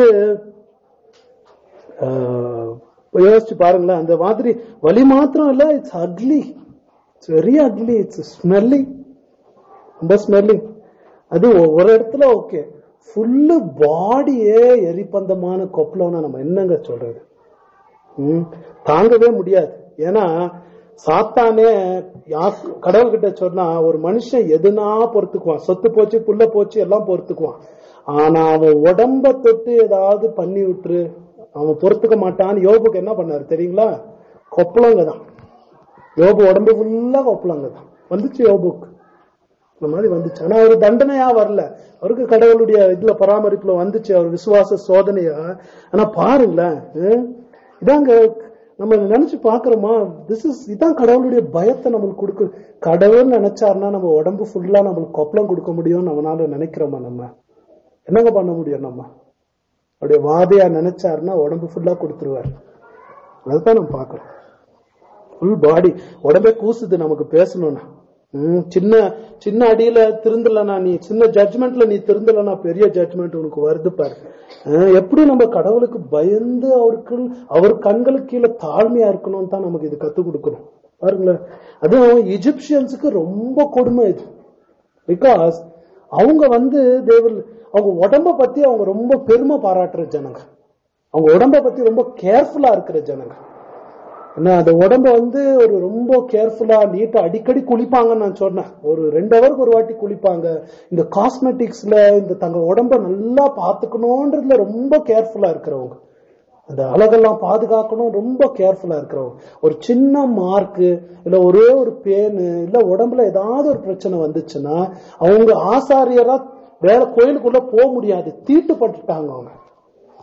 ஆஹ், யோசிச்சு பாருங்களேன் அந்த மாதிரி வலி மாத்திரம் இல்ல it's ugly it's very ugly it's smelly ரொம்ப ஸ்மெல்லிங் அது ஒ- ஒரு இடத்துல ஓகே ஃபுல்லு பாடியே எரிபந்தமான கொப்பளம்னா நம்ம என்னங்க சொல்றது ம், தாங்கவே முடியாது ஏன்னா சாத்தானே யா- கடவுள்கிட்ட சொன்னா ஒரு மனுஷன் எதுனா பொறுத்துக்குவான் சொத்து போச்சு புள்ள போச்சு எல்லாம் பொறுத்துக்குவான் ஆனா அவன் உடம்ப தொட்டு ஏதாவது பண்ணி விட்டுரு அவன் பொறுத்துக்க மாட்டான்னு யோபுக்கு என்ன பண்ணாரு தெரியுங்களா கொப்பளங்க தான் யோபு உடம்பு ஃபுல்லா கொப்பளங்க தான் வந்துச்சு யோபுக்கு இந்த மாதிரி வந்துச்சு ஆனா ஒரு தண்டனையா வரல அவருக்கு கடவுளுடைய இதுல பராமரிப்புல வந்துச்சு அவர் விசுவாச சோதனையா ஆனா பாருங்களேன் ஹம், இதாங்க நம்ம நினைச்சு பாக்குறோமா திஸ் இஸ் இதான் கடவுளுடைய பயத்தை நம்மளுக்கு கொடுக்கு கடவுள் நினைச்சாருன்னா நம்ம உடம்பு ஃபுல்லா நம்மளுக்கு கொப்பளம் கொடுக்க முடியும்னு நம்மளால நினைக்கிறோமா நம்ம என்னங்க பண்ண முடியும் நம்ம அவருடைய வாதையா நினைச்சாருன்னா உடம்பு ஃபுல்லா கொடுத்துருவாரு அதுதான் நம்ம பாக்குறோம் ஃபுல் பாடி உடம்பே கூசுது நமக்கு பேசணும்னா ம், சின்ன சின்ன அடியில திருந்தலனா நீ சின்ன ஜட்ஜ்மெண்ட்ல நீ திருந்தலனா பெரிய ஜட்ஜ்மெண்ட் உனக்கு வருது பாரு அஹ், எப்படி நம்ம கடவுளுக்கு பயந்து அவருக்கு அவர் கண்களுக்கு கீழே தாழ்மையா இருக்கணும்னு தான் நமக்கு இது கத்து கொடுக்கணும் பாருங்களேன் அதுவும் எஜிப்சியன்ஸுக்கு ரொம்ப கொடுமை இது பிகாஸ் அவங்க வந்து தேவல் அவங்க உடம்ப பத்தி அவங்க ரொம்ப பெருமை பாராட்டுற ஜனங்க அவங்க உடம்ப பத்தி ரொம்ப கேர்ஃபுல்லா இருக்கிற ஜனங்க என்ன அந்த உடம்ப வந்து ஒரு ரொம்ப கேர்ஃபுல்லா நீட்டா அடிக்கடி குளிப்பாங்கன்னு நான் சொன்னேன் ஒரு ரெண்டு ஹவருக்கு ஒரு வாட்டி குளிப்பாங்க இந்த காஸ்மெட்டிக்ஸ்ல இந்த தங்க உடம்ப நல்லா பாத்துக்கணும்ன்றதுல ரொம்ப கேர்ஃபுல்லா இருக்கிறவங்க அந்த அழகெல்லாம் பாதுகாக்கணும் ரொம்ப கேர்ஃபுல்லா இருக்கிறவங்க ஒரு சின்ன மார்க்கு இல்ல ஒரே ஒரு பேனு இல்ல உடம்புல ஏதாவது ஒரு பிரச்சனை வந்துச்சுன்னா அவங்க ஆசாரியரா வேற கோயிலுக்குள்ள போக முடியாது தீட்டுப்பட்டுட்டாங்க அவங்க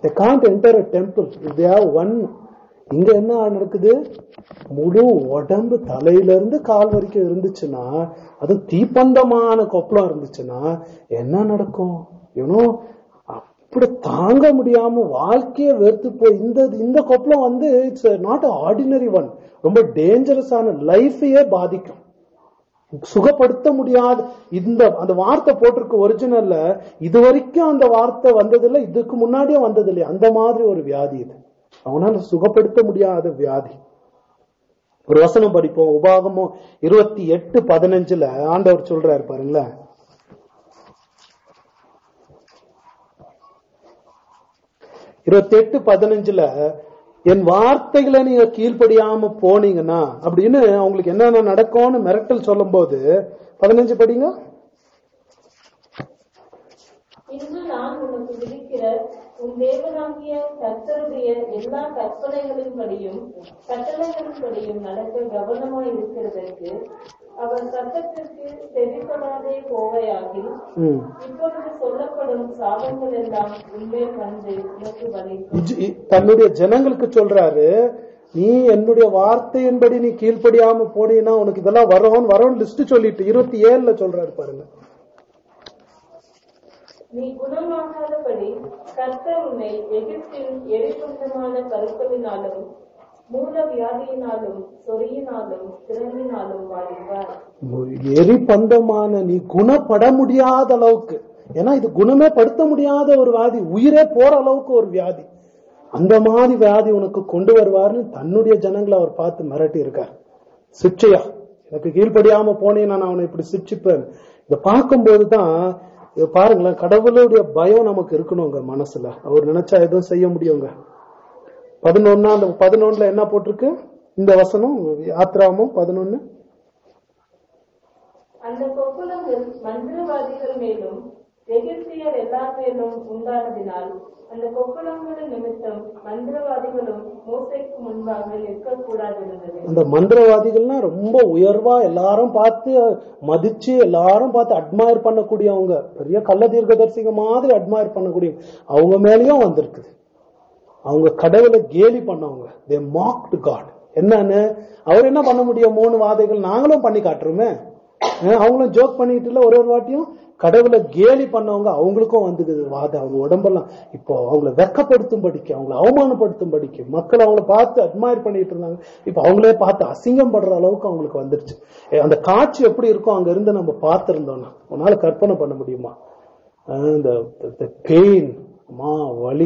they can't enter a temple if they have one இங்க என்ன நடக்குது முழு உடம்பு தலையில இருந்து கால் வரைக்கும் இருந்துச்சுன்னா அது தீப்பந்தமான கொப்பளம் இருந்துச்சுன்னா என்ன நடக்கும் யூனோ அப்படி தாங்க முடியாம வாழ்க்கையை வெறுத்து போய் இந்த இந்த கொப்பளம் வந்து இட்ஸ் நாட் ஆர்டினரி ஒன் ரொம்ப டேஞ்சரஸான லைஃபையே பாதிக்கும் சுகப்படுத்த முடியாத இந்த அந்த வார்த்தை போட்டிருக்கு ஒரிஜினல்ல இது வரைக்கும் அந்த வார்த்தை வந்ததில்லை இதுக்கு முன்னாடியே வந்ததில்லை அந்த மாதிரி ஒரு வியாதி இது அவனால சுகப்படுத்த முடியாத வியாதி ஒரு வசனம் படிப்போம் உபாகமும் இருபத்தி எட்டு பதினஞ்சுல ஆண்டவர் சொல்றாரு பாருங்களேன் இருபத்தி எட்டு பதினஞ்சுல என் வார்த்தைகளை நீங்க கீழ்ப்படியாம போனீங்கன்னா அப்படின்னு அவங்களுக்கு என்னென்ன நடக்கும்னு மிரட்டல் சொல்லும் போது பதினஞ்சு படிங்க இன்று நான் உனக்கு விதிக்கிற உன் தேவனாகிய கர்த்தருடைய எல்லா கற்பனைகளின்படியும் கட்டளைகளின்படியும் நடக்க கவனமாய் இருக்கிறதற்கு அவர் சத்தத்திற்கு செவிப்படாதே போவையாகில் ம். இப்பொழுது சொல்லப்படும் சாபங்கள் எல்லாம் உன்மேல் வந்து உனக்கு வலிக்கும் இஜ்- இ- தன்னுடைய ஜனங்களுக்கு சொல்றாரு நீ என்னுடைய வார்த்தையின்படி நீ கீழ்ப்படியாம போனீங்கன்னா உனக்கு இதெல்லாம் வரும் வரும் லிஸ்ட் சொல்லிட்டு இருபத்தி ஏழுல சொல்றாரு பாருங்க நீ குணமாகாதபடி கர்த்தர் உன்னை எகிப்தின் எரிபந்தமான கருக்களினாலும் மூல வியாதியினாலும் சொறியினாலும் திறனினாலும் வாடிப்பார் எரிபந்தமான நீ குணப்பட முடியாத அளவுக்கு ஏன்னா இது குணமே படுத்த முடியாத ஒரு வியாதி உயிரே போற அளவுக்கு ஒரு வியாதி அந்த மாதிரி வியாதி உனக்கு கொண்டு வருவார்னு தன்னுடைய ஜனங்களை அவர் பார்த்து மிரட்டி இருக்கார் சிக்ஷையா எனக்கு கீழ்ப்படியாம போனேன் நான் அவனை இப்படி சிக்ஷிப்பேன் இதை பார்க்கும்போது தான் இதை பாருங்களேன் கடவுளுடைய பயம் நமக்கு இருக்கணுங்க மனசுல அவர் நினைச்சா எதுவும் செய்ய முடியுங்க பதினொன்னா அந்த பதினொன்னுல என்ன போட்டிருக்கு இந்த வசனம் யாத்ராமும் பதினொன்னு அந்த கொக்குலங்கள் மந்திரவாதிகள் மேலும் எகிப்தியர் எல்லார் மேலும் உண்டானதினால் அந்த கொக்குலங்களின் நிமித்தம் மந்திரவாதிகளும் மோசைக்கு முன்பாக நிற்கக்கூடாதிருந்தது அந்த மந்திரவாதிகள்னா ரொம்ப உயர்வா எல்லாரும் பார்த்து மதிச்சு எல்லாரும் பார்த்து அட்மயர் பண்ணக்கூடியவங்க பெரிய கள்ள தீர்க்கதரிசிக மாதிரி அட்மயர் பண்ணக்கூடிய அவங்க மேலயும் வந்திருக்குது அவங்க கடவுளை கேலி பண்ணவங்க தே மாக்டு காட் என்னன்னு அவர் என்ன பண்ண முடியும் மூணு வாதைகள் நாங்களும் பண்ணி காட்டுறோமே அஹ் அவங்களும் ஜோக் பண்ணிட்டு இல்ல ஒரு ஒரு வாட்டியும் கடவுளை கேலி பண்ணவங்க அவங்களுக்கும் வந்துக்குது வாதம் அவங்க உடம்பெல்லாம் இப்போ அவங்கள வெக்கப்படுத்தும்படிக்கு அவங்கள அவமானப்படுத்தும்படிக்கு மக்கள் அவங்கள பார்த்து அட்மயர் பண்ணிட்டு இருந்தாங்க இப்போ அவங்களே பார்த்து அசிங்கம் படுற அளவுக்கு அவங்களுக்கு வந்துருச்சு ஏ, அந்த காட்சி எப்படி இருக்கும் அங்க இருந்து நம்ம பார்த்திருந்தோம்னா உன்னால கற்பனை பண்ண முடியுமா அஹ் இந்த பெயின் மா வலி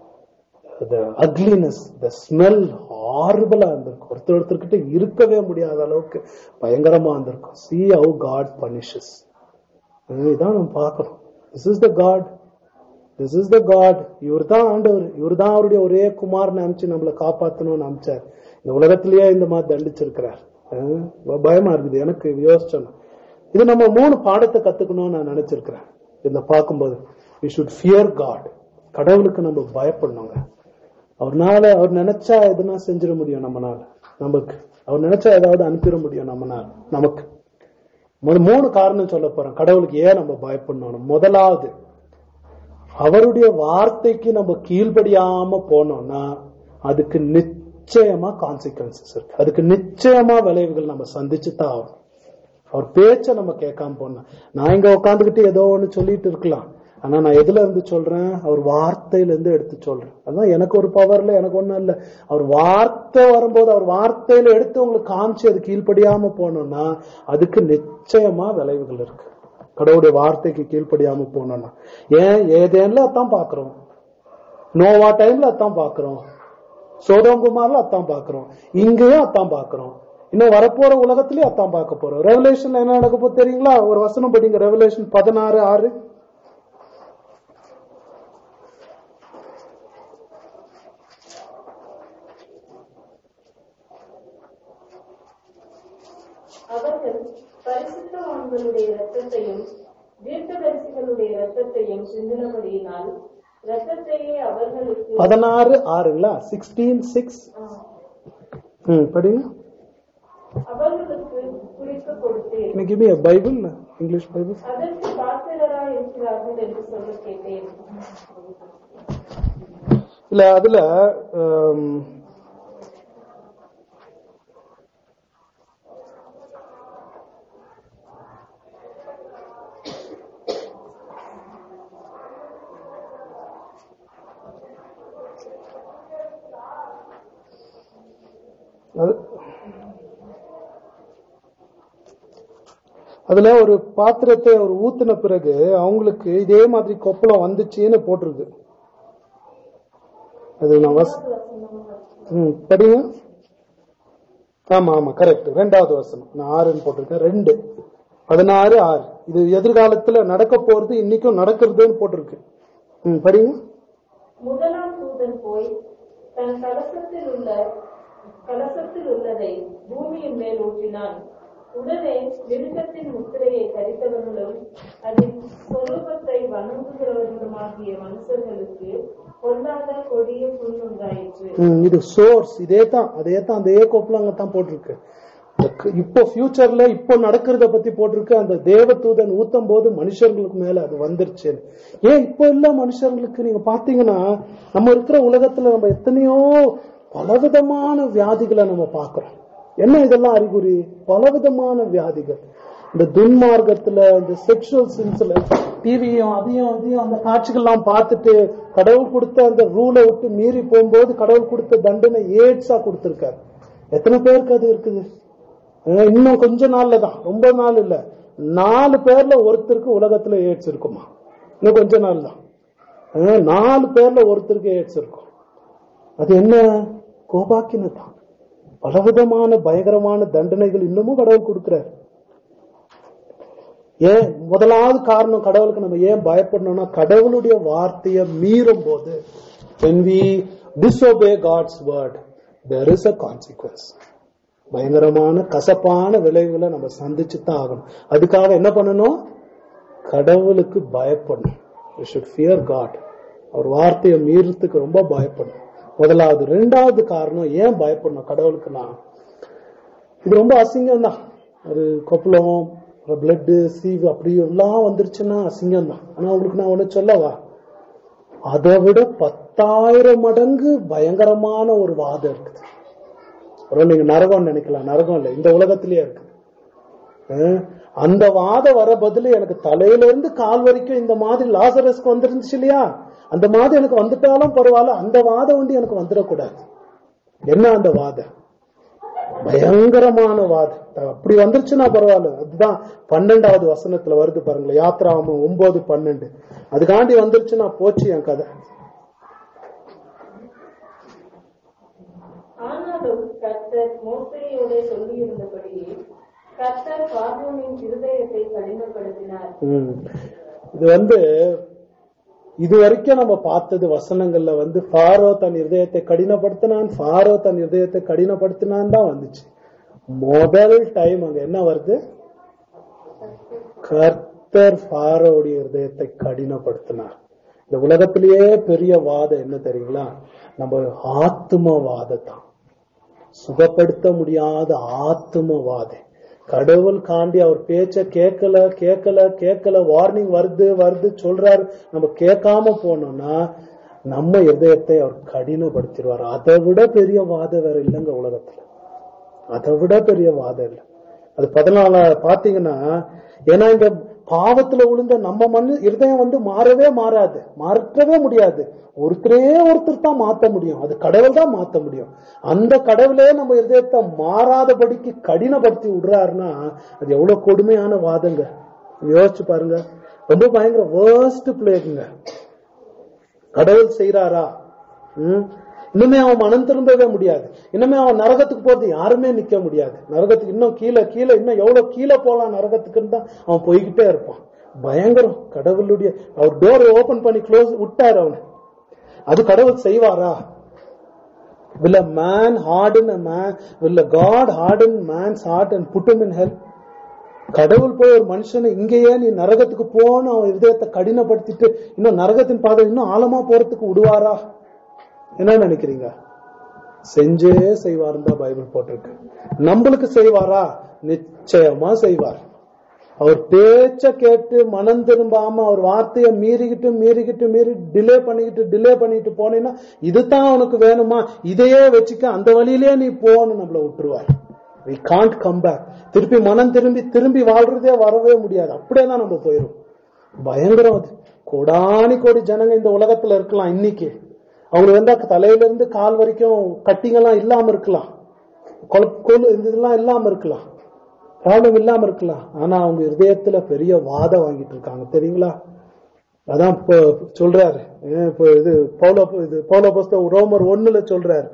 the ugliness the smell ஹாரிபிளா இருந்திருக்கும் ஒருத்தர் ஒருத்தர்கிட்ட இருக்கவே முடியாத அளவுக்கு பயங்கரமா இருந்திருக்கும் see how god punishes அஹ் இதான் நம்ம பார்க்கணும் this is the god this is the god இவர் தான் ஆண்டவர் இவர் தான் அவருடைய ஒரே குமாரனை அனுப்பிச்சு நம்மளை காப்பாத்தணும்னு அனுப்பிச்சார் இந்த உலகத்திலேயே இந்த மாதிரி தண்டிச்சிருக்கிறார் அஹ் பயமா இருக்குது எனக்கு யோசிச்சோம் இது நம்ம மூணு பாடத்தை கத்துக்கணும்னு நான் நினைச்சிருக்கிறேன் இந்த பார்க்கும்போது we should fear god கடவுளுக்கு நம்ம பயப்படணுங்க அவர்னால அவர் நினைச்சா எதுனா செஞ்சிட முடியும் நம்மனால நமக்கு அவர் நினைச்சா ஏதாவது அனுப்பிட முடியும் நம்மனால நமக்கு மொத மூணு காரணம் சொல்ல போறேன் கடவுளுக்கு ஏன் நம்ம பயப்படணும் முதலாவது அவருடைய வார்த்தைக்கு நம்ம கீழ்ப்படியாம போனோம்னா அதுக்கு நிச்சயமா கான்சிக்வன்சஸ் இருக்கு அதுக்கு நிச்சயமா விளைவுகள் நம்ம சந்திச்சு தான் ஆகணும் அவர் பேச்ச நம்ம கேட்காம போனோம் நான் இங்க உட்காந்துக்கிட்டு ஏதோ ஒண்ணு சொல்லிட்டு இருக்கலாம் ஆனா நான் எதுல இருந்து சொல்றேன் அவர் வார்த்தையில இருந்து எடுத்து சொல்றேன் அதான் எனக்கு ஒரு பவர்ல எனக்கு ஒண்ணும் இல்ல அவர் வார்த்தை வரும்போது அவர் வார்த்தையில எடுத்து உங்களுக்கு காமிச்சு அது கீழ்ப்படியாம போனோம்னா அதுக்கு நிச்சயமா விளைவுகள் இருக்கு கடவுளுடைய வார்த்தைக்கு கீழ்ப்படியாம போனோம்னா ஏன் ஏதேன்ல அதான் பாக்குறோம் நோவா டைம்ல அதான் பாக்குறோம் சோதோங்குமார்ல அதான் பாக்குறோம் இங்கேயும் அதான் பாக்குறோம் இன்னும் வரப்போற உலகத்திலயும் அதான் பார்க்க போறோம் ரெவலேஷன்ல என்ன நடக்க போகுது தெரியுங்களா ஒரு வசனம் படிங்க ரெவலேஷன் பதினாறு ஆறு அவர்கள் பரிசுத்தவான்களுடைய இரத்தத்தையும் தீர்க்கதரிசிகளுடைய இரத்தத்தையும் சிந்தினபடியினால் இரத்தத்தையே அவர்களுக்கு பதினாறு ஆறுங்களா சிக்ஸ்டீன் சிக்ஸ் ம் படிங்க அவர்களுக்கு குறித்து கொடுத்தேன் இன்னைக்கு give me a Bible English Bible அதற்கு பாத்திரராய் இருக்கிறார்கள் என்று சொல்ல கேட்டேன் இல்ல அதுல ஆம், அது- அதுல ஒரு பாத்திரத்தை அவர் ஊத்தின பிறகு அவங்களுக்கு இதே மாதிரி கொப்பளம் வந்துச்சுன்னு போட்டிருக்கு அது நான் வஸ் ம், படிங்க ஆமா ஆமா கரெக்ட் ரெண்டாவது வசனம் நான் ஆறுன்னு போட்டிருக்கேன் ரெண்டு பதினாறு ஆறு இது எதிர்காலத்துல நடக்க போறது இன்னைக்கும் நடக்கிறதுன்னு போட்டிருக்கு ம் படிங்க முதலாம் தூதன் போய் தன் கலசத்தில் உள்ள கலசத்தில் உள்ளதை பூமியின் மேல் ஊற்றினான் உடனே மிருகத்தின் முத்திரையை தரித்தவர்களும் அதன் சொரூபத்தை வணங்குகிறவர்களுமாகிய மனுஷர்களுக்கு பொல்லாத கொடிய புண் உண்டாயிற்று ம், இது சோர்ஸ் இதே தான் அதே தான் அதே கோப்பில் அங்க தான் போட்டிருக்கு இந்த- இப்போ ஃபியூச்சர்ல இப்போ நடக்கிறத பத்தி போட்டிருக்கு அந்த தேவதூதன் ஊத்தும் போது மனுஷர்களுக்கு மேல அது வந்துருச்சு ஏன் இப்போ இல்ல மனுஷர்களுக்கு நீங்க பாத்தீங்கன்னா நம்ம இருக்கிற உலகத்துல நம்ம எத்தனையோ பலவிதமான வியாதிகளை நம்ம பார்க்கிறோம் என்ன இதெல்லாம் அறிகுறி பலவிதமான வியாதிகள் இந்த துன்மார்க்கத்துல இந்த செக்ஷுவல் சின்ஸ்ல டிவியும் அதையும் அதையும் அந்த காட்சிகள்லாம் பார்த்துட்டு கடவுள் கொடுத்த அந்த ரூலை விட்டு மீறி போகும்போது கடவுள் கொடுத்த தண்டனை ஏட்ஸா கொடுத்திருக்காரு எத்தனை பேருக்கு அது இருக்குது அஹ் இன்னும் கொஞ்ச நாள்ல தான் ரொம்ப நாள் இல்ல நாலு பேர்ல ஒருத்தருக்கு உலகத்துல ஏட்ஸ் இருக்குமா இன்னும் கொஞ்ச நாள் தான் அஹ் நாலு பேர்ல ஒருத்தருக்கு ஏட்ஸ் இருக்கும் அது என்ன கோபாக்கின தான் பலவிதமான பயங்கரமான தண்டனைகள் இன்னமும் கடவுள் கொடுக்கிறார் ஏன் முதலாவது காரணம் கடவுளுக்கு நம்ம ஏன் பயப்படணும்னா கடவுளுடைய வார்த்தையை மீறும் போது when we disobey God's word there is a consequence பயங்கரமான கசப்பான விளைவுகளை நம்ம சந்திச்சு தான் ஆகணும் அதுக்காக என்ன பண்ணணும் கடவுளுக்கு பயப்படணும் we should fear God அவர் வார்த்தையை மீறத்துக்கு ரொம்ப பயப்படணும் முதலாவது ரெண்டாவது காரணம் ஏன் பயப்படணும் கடவுளுக்குன்னா இது ரொம்ப அசிங்கம் தான் ஒரு கொப்பளம் ஒரு பிளட்டு சீவு அப்படி எல்லாம் வந்துருச்சுன்னா அசிங்கம் தான் ஆனா உங்களுக்கு நான் ஒண்ணு சொல்லவா அதை விட பத்தாயிரம் மடங்கு பயங்கரமான ஒரு வாதம் இருக்குது அப்புறம் நீங்க நரகம் நினைக்கலாம் நரகம் இல்லை இந்த உலகத்திலேயே இருக்குது அஹ், அந்த வாதம் வர பதிலு எனக்கு தலையில இருந்து கால் வரைக்கும் இந்த மாதிரி லாசரஸ்க்கு வந்துருந்துச்சு இல்லையா அந்த மாதிரி எனக்கு வந்துட்டாலும் பரவாயில்ல அந்த வாதம் வந்து எனக்கு வந்துடக்கூடாது என்ன அந்த வாதம் பயங்கரமான வாதம் அப்படி வந்துருச்சுன்னா பரவாயில்ல அதுதான் பன்னெண்டாவது வசனத்துல வருது பாருங்களேன் யாத்ராமம் ஒன்பது பன்னெண்டு அதுக்காண்டி வந்துருச்சுன்னா போச்சு என் கதை ஆனாலும் கர்த்தர் மோசையோட சொல்லியிருந்தபடியே கர்த்தர் பார்வோனின் இருதயத்தை கடினப்படுத்தினார் ம். இது வந்து இது வரைக்கும் நம்ம பார்த்தது வசனங்கள்ல வந்து ஃபாரோ தன் இருதயத்தை கடினப்படுத்தினான் ஃபாரோ தன் இருதயத்தை கடினப்படுத்தினான் தான் வந்துச்சு முதல் டைம் அங்க என்ன வருது கர்த்தர் ஃபாரோவுடைய இருதயத்தை கடினப்படுத்தினார் இந்த உலகத்திலேயே பெரிய வாதம் என்ன தெரியுங்களா நம்ம ஆத்துமவாதத்தான் சுகப்படுத்த முடியாத ஆத்துமவாதை கடவுள் காண்டி அவர் பேச்ச கேட்கல கேட்கல கேட்கல வார்னிங் வருது வருது சொல்றாரு நம்ம கேட்காம போனோம்னா நம்ம இதயத்தை அவர் கடினப்படுத்திடுவார் அதை விட பெரிய வாதம் வேற இல்லைங்க உலகத்துல அதை விட பெரிய வாதம் இல்லை அது பதினாலு பாத்தீங்கன்னா ஏன்னா இந்த பாவத்துல விழுந்த நம்ம மண்ணு இருதயம் வந்து மாறவே மாறாது மாற்றவே முடியாது ஒருத்தரே ஒருத்தர் தான் மாத்த முடியும் அது கடவுள் தான் மாத்த முடியும் அந்த கடவுளே நம்ம இருதயத்தை மாறாதபடிக்கு கடினப்படுத்தி விடுறாருன்னா அது எவ்வளவு கொடுமையான வாதங்க யோசிச்சு பாருங்க ரொம்ப பயங்கர வேர்ஸ்ட் பிளேக்குங்க கடவுள் செய்யறாரா ம்? இன்னுமே அவன் மனம் திரும்பவே முடியாது இன்னுமே அவன் நரகத்துக்கு போறது யாருமே நிக்க முடியாது நரகத்துக்கு இன்னும் கீழே கீழே இன்னும் எவ்வளவு கீழே போலாம் நரகத்துக்குன்னு தான் அவன் போய்கிட்டே இருப்பான் பயங்கரம் கடவுளுடைய அவர் டோரை ஓபன் பண்ணி க்ளோஸ் விட்டாரு அவனை அது கடவுள் செய்வாரா will a man harden a man will a god harden man's heart and put him in hell கடவுள் போய் ஒரு மனுஷனை இங்கேயே நீ நரகத்துக்கு போன்னு அவன் இதயத்தை கடினப்படுத்திட்டு இன்னும் நரகத்தின் பாதை இன்னும் ஆழமா போறதுக்கு விடுவாரா என்ன நினைக்கிறீங்க செஞ்சே செய்வார் தான் பைபிள் போட்டிருக்கு நம்மளுக்கு செய்வாரா நிச்சயமா செய்வார் அவர் பேச்ச கேட்டு மனம் திரும்பாம அவர் வார்த்தையை மீறிக்கிட்டு மீறிக்கிட்டு மீறி டிலே பண்ணிக்கிட்டு டிலே பண்ணிட்டு போனீங்கன்னா இதுதான் உனக்கு வேணுமா இதையே வச்சுக்க அந்த வழியிலே நீ போன்னு நம்மள விட்டுருவார் we can't come back திருப்பி மனம் திரும்பி திரும்பி வாழ்றதே வரவே முடியாது அப்படியே தான் நம்ம போயிரும் பயங்கரம் அது கோடானி கோடி ஜனங்க இந்த உலகத்துல இருக்கலாம் இன்னைக்கு அவங்களுக்கு வந்து தலையில இருந்து கால் வரைக்கும் கட்டிங்கெல்லாம் இல்லாம இருக்கலாம் கொல கொலு இந்த இதெல்லாம் இல்லாம இருக்கலாம் ப்ராப்ளம் இல்லாம இருக்கலாம் ஆனா அவங்க இதயத்துல பெரிய வாதம் வாங்கிட்டு இருக்காங்க தெரியுங்களா அதான் இப்போ சொல்றாரு ஏன் இப்போ இது பௌல இது பௌல புஸ்தகம் ரோமர் ஒண்ணுல சொல்றாரு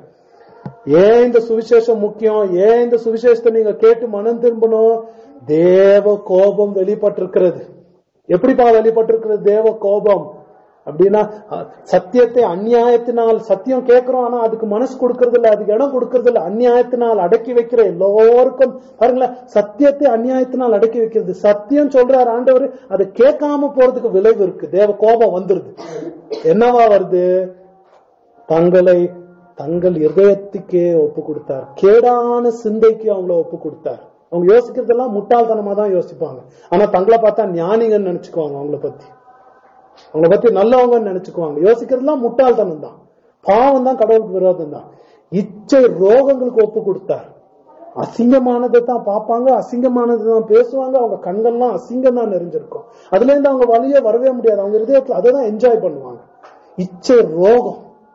ஏன் இந்த சுவிசேஷம் முக்கியம் ஏன் இந்த சுவிசேஷத்தை நீங்க கேட்டு மனம் திரும்பணும் தேவ கோபம் வெளிப்பட்டிருக்கிறது எப்படிப்பா வெளிப்பட்டிருக்கிறது தேவ கோபம் அப்படின்னா அஹ், சத்தியத்தை அநியாயத்தினால் சத்தியம் கேட்கிறோம் ஆனா அதுக்கு மனசு கொடுக்கறது இல்ல அதுக்கு இடம் கொடுக்கறது இல்ல அநியாயத்தினால் அடக்கி வைக்கிற எல்லோருக்கும் பாருங்களேன் சத்தியத்தை அநியாயத்தினால் அடக்கி வைக்கிறது சத்தியம் சொல்றார் ஆண்டவர் அதை கேட்காம போறதுக்கு விளைவு இருக்கு தேவ கோபம் வந்துருது என்னவா வருது தங்களை தங்கள் இருதயத்துக்கே ஒப்பு கொடுத்தார் கேடான சிந்தைக்கு அவங்கள ஒப்பு கொடுத்தார் அவங்க யோசிக்கிறதெல்லாம் முட்டாள்தனமா தான் யோசிப்பாங்க ஆனா தங்களை பார்த்தா ஞானிங்கன்னு நினைச்சுக்குவாங்க அவங்கள பத்தி அவங்கள பத்தி நல்லவங்கன்னு நினைச்சுக்குவாங்க யோசிக்கிறதெல்லாம் முட்டாள்தனம் தான் பாவம் தான் கடவுளுக்கு விரோதம் தான் இச்சை ரோகங்களுக்கு ஒப்பு கொடுத்தார் அசிங்கமானதை தான் பார்ப்பாங்க அசிங்கமானது தான் பேசுவாங்க அவங்க கண்கள்லாம் அசிங்கம் தான் நிறைஞ்சிருக்கும் அதுல இருந்து அவங்க வழியே வரவே முடியாது அவங்க இதயத்துல அதை தான் என்ஜாய் பண்ணுவாங்க இச்சை ரோகம்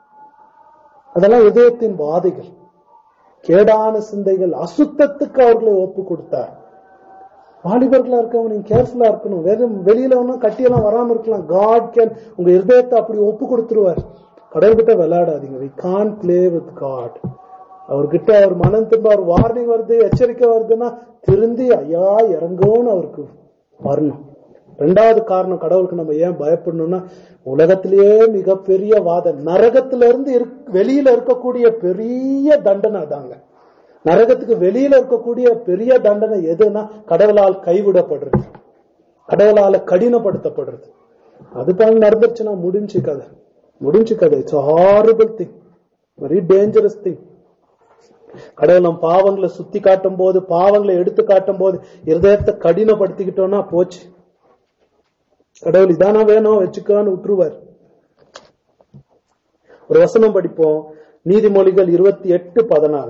அதெல்லாம் இதயத்தின் வாதைகள் கேடான சிந்தைகள் அசுத்தத்துக்கு அவர்களை ஒப்பு கொடுத்தார் வாலிபர்களா இருக்கவங்க நீங்க கேர்ஃபுல்லா இருக்கணும் வெறும் வெளியில ஒன்றும் கட்டியெல்லாம் வராம இருக்கலாம் காட் கேன் உங்க இருதயத்தை அப்படி ஒப்பு கொடுத்துருவார் கடவுள்கிட்ட விளையாடாதீங்க we can play with God அவர்கிட்ட அவர் மனம் திரும்ப அவர் வார்னிங் வருது எச்சரிக்கை வருதுன்னா திருந்தி ஐயா இறங்கும்னு அவருக்கு வரணும் ரெண்டாவது காரணம் கடவுளுக்கு நம்ம ஏன் பயப்படணும்னா உலகத்திலேயே மிகப்பெரிய வாதம் நரகத்துல இருந்து இருக்- வெளியில இருக்கக்கூடிய பெரிய தண்டனை அதாங்க நரகத்துக்கு வெளியில இருக்கக்கூடிய பெரிய தண்டனை எதுன்னா கடவுளால் கைவிடப்படுறது கடவுளால கடினப்படுத்தப்படுறது அது பாருங்க நடந்துருச்சுன்னா முடிஞ்சு கதை முடிஞ்சு கதை it's horrible thing very dangerous thing கடவுள் நம் பாவங்களை சுத்தி காட்டும் போது பாவங்களை எடுத்து காட்டும் போது இருதயத்தை கடினப்படுத்திக்கிட்டோம்னா போச்சு கடவுள் இதானா வேணும் வச்சுக்கோன்னு விட்டுருவார் ஒரு வசனம் படிப்போம் நீதிமொழிகள் இருபத்தி எட்டு பதினாலு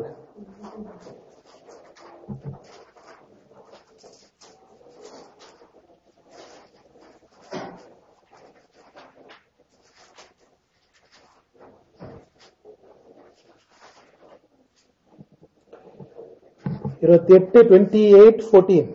இருபத்தி எட்டு டுவெண்ட்டி எயிட் ஃபோர்டீன்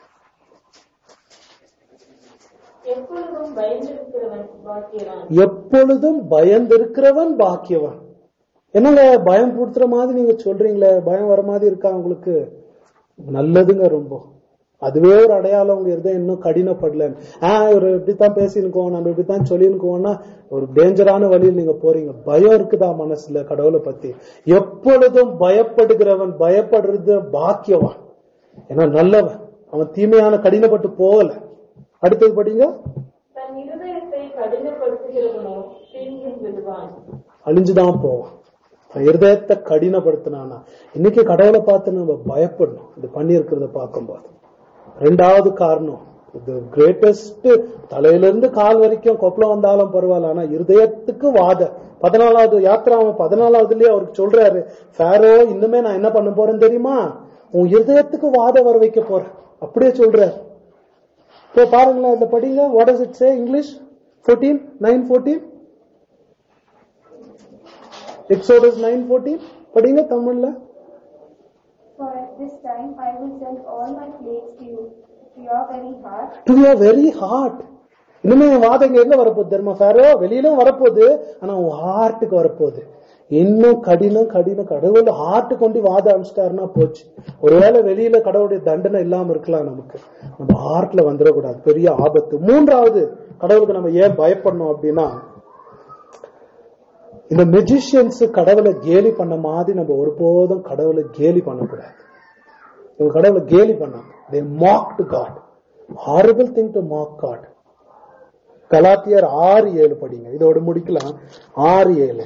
எப்பொழுதும் பயந்திருக்கிறவன் பாக்கியவான் எப்பொழுதும் பயந்திருக்கிறவன் பாக்கியவான் என்னங்க பயம் கொடுத்துற மாதிரி நீங்க சொல்றீங்களே பயம் வர மாதிரி இருக்கா உங்களுக்கு நல்லதுங்க ரொம்ப அதுவே ஒரு அடையாளம் உங்க இருதயம் இன்னும் கடினப்படல ஆஹ் இவர் இப்படித்தான் பேசினுக்கோம் நம்ம இப்படித்தான் சொல்லினுக்கோம்னா ஒரு டேஞ்சரான வழியில் நீங்க போறீங்க பயம் இருக்குதா மனசுல கடவுளை பத்தி எப்பொழுதும் பயப்படுகிறவன் பயப்படுறது பாக்கியவான் ஏன்னா நல்லவன் அவன் தீமையான கடினப்பட்டு போகல அடுத்தது படிங்க தன் இருதயத்தை கடினப்படுத்துகிறவனோ தீங்கில் விடுவான் அழிஞ்சுதான் போவான் அவன் இருதயத்தை கடினப்படுத்தினானா இன்னைக்கு கடவுளை பார்த்து நம்ம பயப்படணும் இது பண்ணியிருக்கிறத பார்க்கும்போது ரெண்டாவது காரணம் இது கிரேட்டஸ்ட் தலையிலிருந்து கால் வரைக்கும் கொப்பளம் வந்தாலும் பரவாயில்ல ஆனா இருதயத்துக்கு வாத பதினாலாவது யாத்திரா அவன் பதினாலாவதுலயே அவருக்கு சொல்றாரு ஃபேரோ இன்னுமே நான் என்ன பண்ண போறேன்னு தெரியுமா உன் இருதயத்துக்கு வாத வர வைக்க போறேன் அப்படியே சொல்றாரு இப்போ பாருங்களேன் இதுல படிங்க what is it say English fourteen nine fourteen Exodus nine fourteen படிங்க தமிழ்ல For at this time I will send all my plagues to you, to your very heart, to your very heart இனிமே என் வாதம் இங்க எங்க வரப்போகுது தெரியுமா ஃபேரோ வெளியிலும் வரப்போகுது ஆனா உன் ஹார்ட்டுக்கு வரப்போகுது இன்னும் கடினம் கடினம் கடவுள் ஹார்ட் கொண்டு வாதம் அனுப்பிச்சிட்டாருன்னா போச்சு ஒருவேளை வெளியில கடவுளுடைய தண்டனை இல்லாம இருக்கலாம் நமக்கு நம்ம ஹார்ட்ல வந்துடக்கூடாது பெரிய ஆபத்து மூன்றாவது கடவுளுக்கு நம்ம ஏன் பயப்படணும் அப்படின்னா இந்த மெஜிஷியன்ஸ் கடவுளை கேலி பண்ண மாதிரி நம்ம ஒருபோதும் கடவுளை கேலி பண்ணக்கூடாது இவங்க கடவுளை கேலி பண்ணாங்க they mock to God horrible thing to mock God கலாத்தியர் ஆறு ஏழு படிங்க இதோட முடிக்கலாம் ஆறு ஏழு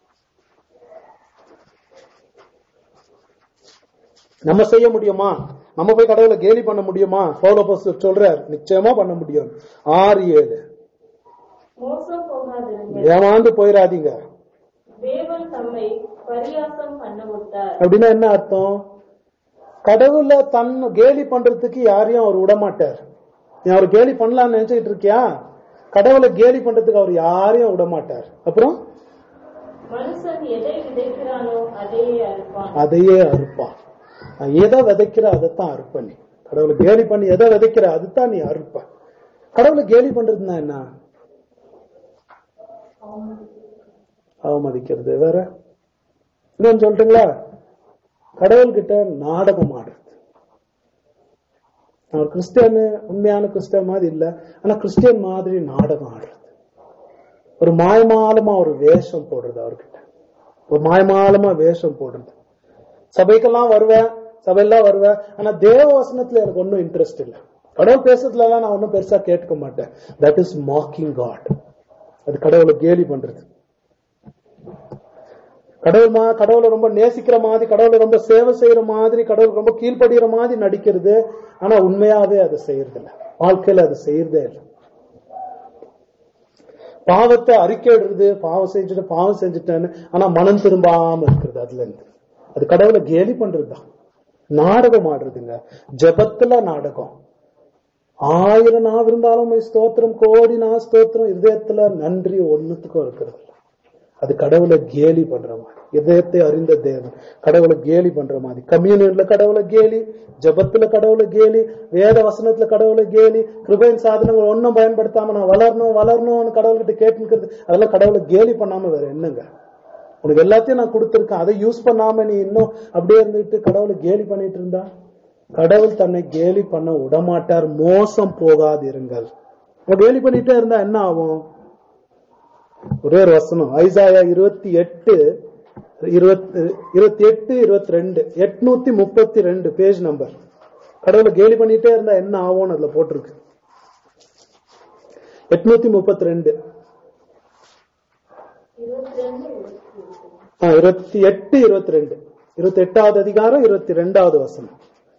நம்ம செய்ய முடியுமா நம்ம போய் கடவுளை கேலி பண்ண முடியுமா பவுல போஸ்டர் சொல்றார் நிச்சயமா பண்ண முடியும் ஆறு ஏழு மோசம் போகாதிருங்கள் ஏமாந்து போயிடாதீங்க தேவன் தம்மை பரியாசம் பண்ண விட்டார் அப்படின்னா என்ன அர்த்தம் கடவுள தன் கேலி பண்றதுக்கு யாரையும் அவர் விடமாட்டார் நீ அவர் கேலி பண்ணலாம்னு நினைச்சுக்கிட்டு இருக்கியா கடவுளை கேலி பண்றதுக்கு அவர் யாரையும் விடமாட்டார் அப்புறம் மனுஷன் எதை விதைக்கிறானோ அதையே அறுப்பான் அதையே அறுப்பான் நான் எதை விதைக்கிற அதைத்தான் அறுப்ப நீ கடவுளை கேலி பண்ணி எதை விதைக்கிற அதுதான் நீ அறுப்ப கடவுளை கேலி பண்றதுன்னா என்ன அவமதிக்கிறது வேற இன்னொன்னு சொல்லட்டுங்களா கடவுள்கிட்ட நாடகம் ஆடுறது நான் ஒரு கிறிஸ்டியனு உண்மையான கிறிஸ்டியன் மாதிரி இல்ல ஆனா கிறிஸ்டியன் மாதிரி நாடகம் ஆடுறது ஒரு மாயமாலமா ஒரு வேஷம் போடுறது அவர்கிட்ட ஒரு மாயமாலமா வேஷம் போடுறது சபைக்கெல்லாம் வருவேன் சபையெல்லாம் வருவேன் ஆனா தேவ வசனத்துல எனக்கு ஒன்றும் இன்ட்ரெஸ்ட் இல்லை கடவுள் பேசுறதுல எல்லாம் நான் ஒன்றும் பெருசா கேட்க மாட்டேன் தட் இஸ் மாக்கிங் காட் அது கடவுளை கேலி பண்றது கடவுள் மா கடவுளை ரொம்ப நேசிக்கிற மாதிரி கடவுளை ரொம்ப சேவை செய்யற மாதிரி கடவுளுக்கு ரொம்ப கீழ்ப்படுகிற மாதிரி நடிக்கிறது ஆனா உண்மையாவே அதை செய்யறது இல்ல வாழ்க்கையில அது செய்யறதே இல்லை பாவத்தை அறிக்கையிடுறது பாவம் செஞ்சுட்டு பாவம் செஞ்சுட்டேன்னு ஆனா மனம் திரும்பாம இருக்கிறது அதுல இருந்து அது கடவுளை கேலி பண்றதுதான் நாடகம் ஆடுறதுங்க ஜெபத்துல நாடகம் ஆயிரம் நாள் இருந்தாலும் உம்மை ஸ்தோத்திரம் கோடி நாள் ஸ்தோத்திரம் இதயத்துல நன்றி ஒண்ணுத்துக்கும் இருக்கிறது இல்ல. அது கடவுளை கேலி பண்ற மாதிரி இதயத்தை அறிந்த தேவன் கடவுளை கேலி பண்ற மாதிரி கம்யூனியன்ல கடவுளை கேலி ஜபத்துல கடவுளை கேலி வேத வசனத்துல கடவுளை கேலி கிருபையின் சாதனங்கள் ஒன்னும் பயன்படுத்தாம நான் வளரணும் வளரணும்னு கடவுள்கிட்ட கேட்டுக்கிறது அதெல்லாம் கடவுளை கேலி பண்ணாம வேற என்னங்க உனக்கு எல்லாத்தையும் நான் கொடுத்திருக்கேன் அதை யூஸ் பண்ணாம நீ இன்னும் அப்படியே இருந்துட்டு கடவுளை கேலி பண்ணிட்டு இருந்தா கடவுள் தன்னை கேலி பண்ண விடமாட்டார் மோசம் போகாதிருங்கள் அவன் கேலி பண்ணிட்டே இருந்தா என்ன ஆகும் ஒரே ஒரு வசனம் ஐசாயா இருபத்தி எட்டு இருபத்தி இருபத்தி எட்டு இருபத்தி ரெண்டு எட்நூத்தி முப்பத்தி ரெண்டு பேஜ் நம்பர் கடவுளை கேலி பண்ணிட்டே இருந்தா என்ன ஆகும்னு அதுல போட்டிருக்கு எட்நூத்தி முப்பத்தி ரெண்டு இருபத்தி ரெண்டு இருபத்தி எட்டு இருபத்தி ரெண்டு இருபத்தி எட்டாவது அதிகாரம் இருபத்தி ரெண்டாவது வசனம்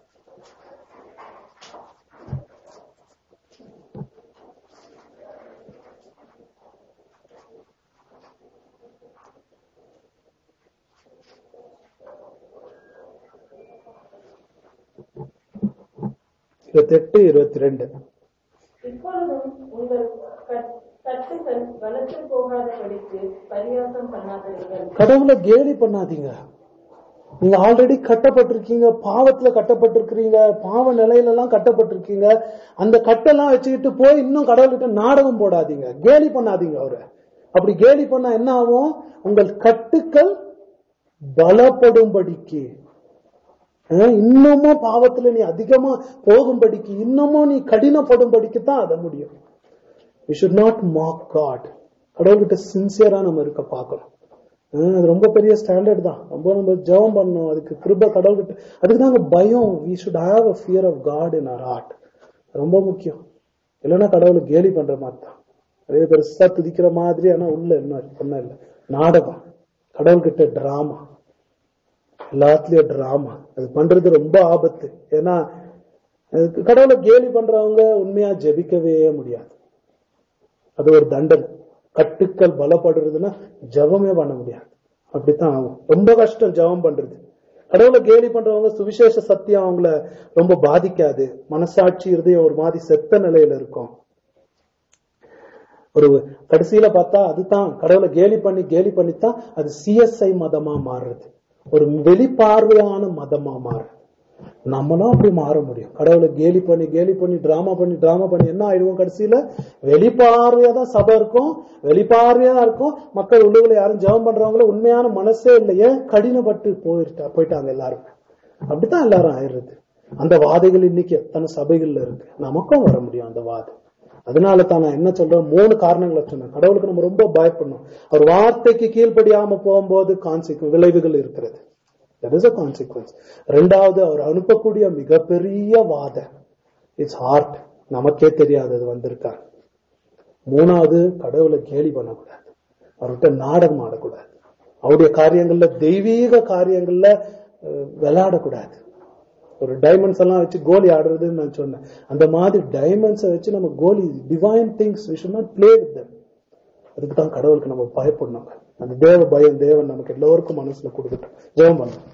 இருபத்தி எட்டு இருபத்தி ரெண்டு இப்பொழுதும் உங்கள் கட்- கட்டுகள் வளர்த்து போகாதபடிக்கு பரியாசம் பண்ணாதீர்கள் கடவுளை கேலி பண்ணாதீங்க நீங்க ஆல்ரெடி கட்டப்பட்டிருக்கீங்க பாவத்துல கட்டப்பட்டிருக்கிறீங்க பாவ நிலையில எல்லாம் கட்டப்பட்டிருக்கீங்க அந்த கட்டெல்லாம் வச்சுக்கிட்டு போய் இன்னும் கடவுள்கிட்ட நாடகம் போடாதீங்க கேலி பண்ணாதீங்க அவரை அப்படி கேலி பண்ணா என்ன ஆகும் உங்கள் கட்டுக்கள் பலப்படும்படிக்கு அஹ் இன்னமும் பாவத்துல நீ அதிகமா போகும்படிக்கு இன்னமும் நீ கடினப்படும்படிக்கு தான் அதை முடியும் we should not mock God கடவுள்கிட்ட சின்சியரா நம்ம இருக்க பார்க்கணும் ஹம், அது ரொம்ப பெரிய ஸ்டாண்டர்ட் தான் ரொம்ப நம்ம ஜெபம் பண்ணணும் அதுக்கு கிருப கடவுள்கிட்ட அதுக்கு தாங்க பயம் we should have a fear of God in our heart ரொம்ப முக்கியம் இல்லைன்னா கடவுளை கேலி பண்ற மாதிரி தான் அதே பெருசா துதிக்கிற மாதிரி ஆனா உள்ள என்ன ஒன்றும் இல்லை நாடகம் கடவுள்கிட்ட டிராமா எல்லாத்துலயும் டிராமா அது பண்றது ரொம்ப ஆபத்து ஏன்னா அதுக்கு கடவுளை கேலி பண்றவங்க உண்மையா ஜெபிக்கவே முடியாது அது ஒரு தண்டனை கட்டுக்கள் பலப்படுறதுன்னா ஜெபமே பண்ண முடியாது அப்படித்தான் ஆகும் ரொம்ப கஷ்டம் ஜெபம் பண்றது கடவுளை கேலி பண்றவங்க சுவிசேஷ சத்தியம் அவங்கள ரொம்ப பாதிக்காது மனசாட்சி இருதயம் ஒரு மாதிரி செத்த நிலையில இருக்கும் ஒரு கடைசியில பார்த்தா அதுதான் கடவுளை கேலி பண்ணி கேலி பண்ணித்தான் அது சிஎஸ்ஐ மதமா மாறுறது ஒரு வெளிப்பார்வையான மதமா மாறுது நம்மளும் அப்படி மாற முடியும் கடவுளை கேலி பண்ணி கேலி பண்ணி டிராமா பண்ணி டிராமா பண்ணி என்ன ஆயிடுவோம் கடைசியில வெளிப்பார்வையா தான் சபை இருக்கும் வெளிப்பார்வையா தான் இருக்கும் மக்கள் உள்ளுக்குள்ள யாரும் ஜெபம் பண்றவங்கள உண்மையான மனசே இல்லையே கடினப்பட்டு போயிட்டா போயிட்டாங்க எல்லாரும் அப்படித்தான் எல்லாரும் ஆயிடுறது அந்த வாதைகள் இன்னைக்கு எத்தனை சபைகள்ல இருக்கு நமக்கும் வர முடியும் அந்த வாதை அதனால தான் நான் என்ன சொல்றேன் மூணு காரணங்களை சொன்னேன் கடவுளுக்கு நம்ம ரொம்ப பயப்படணும் அவர் வார்த்தைக்கு கீழ்ப்படியாம போகும்போது கான்சிக்வன் விளைவுகள் இருக்கிறது that is a consequence ரெண்டாவது அவர் அனுப்பக்கூடிய மிகப்பெரிய வாத இட்ஸ் ஹார்ட் நமக்கே தெரியாது அது வந்திருக்கார் மூணாவது கடவுளை கேலி பண்ணக்கூடாது அவர்கிட்ட நாடகம் ஆடக்கூடாது அவருடைய காரியங்கள்ல தெய்வீக காரியங்கள்ல அஹ், விளையாடக்கூடாது ஒரு டைமண்ட்ஸ் எல்லாம் வச்சு கோலி ஆடுறதுன்னு நான் சொன்னேன் அந்த மாதிரி டைமண்ட்ஸை வச்சு நம்ம holy divine things we should not play with them அதுக்கு தான் கடவுளுக்கு நம்ம பயப்படணும் அந்த தேவ பயம் தேவன் நமக்கு எல்லோருக்கும் மனசுல கொடுக்கட்டும் ஜெபம் பண்ணணும்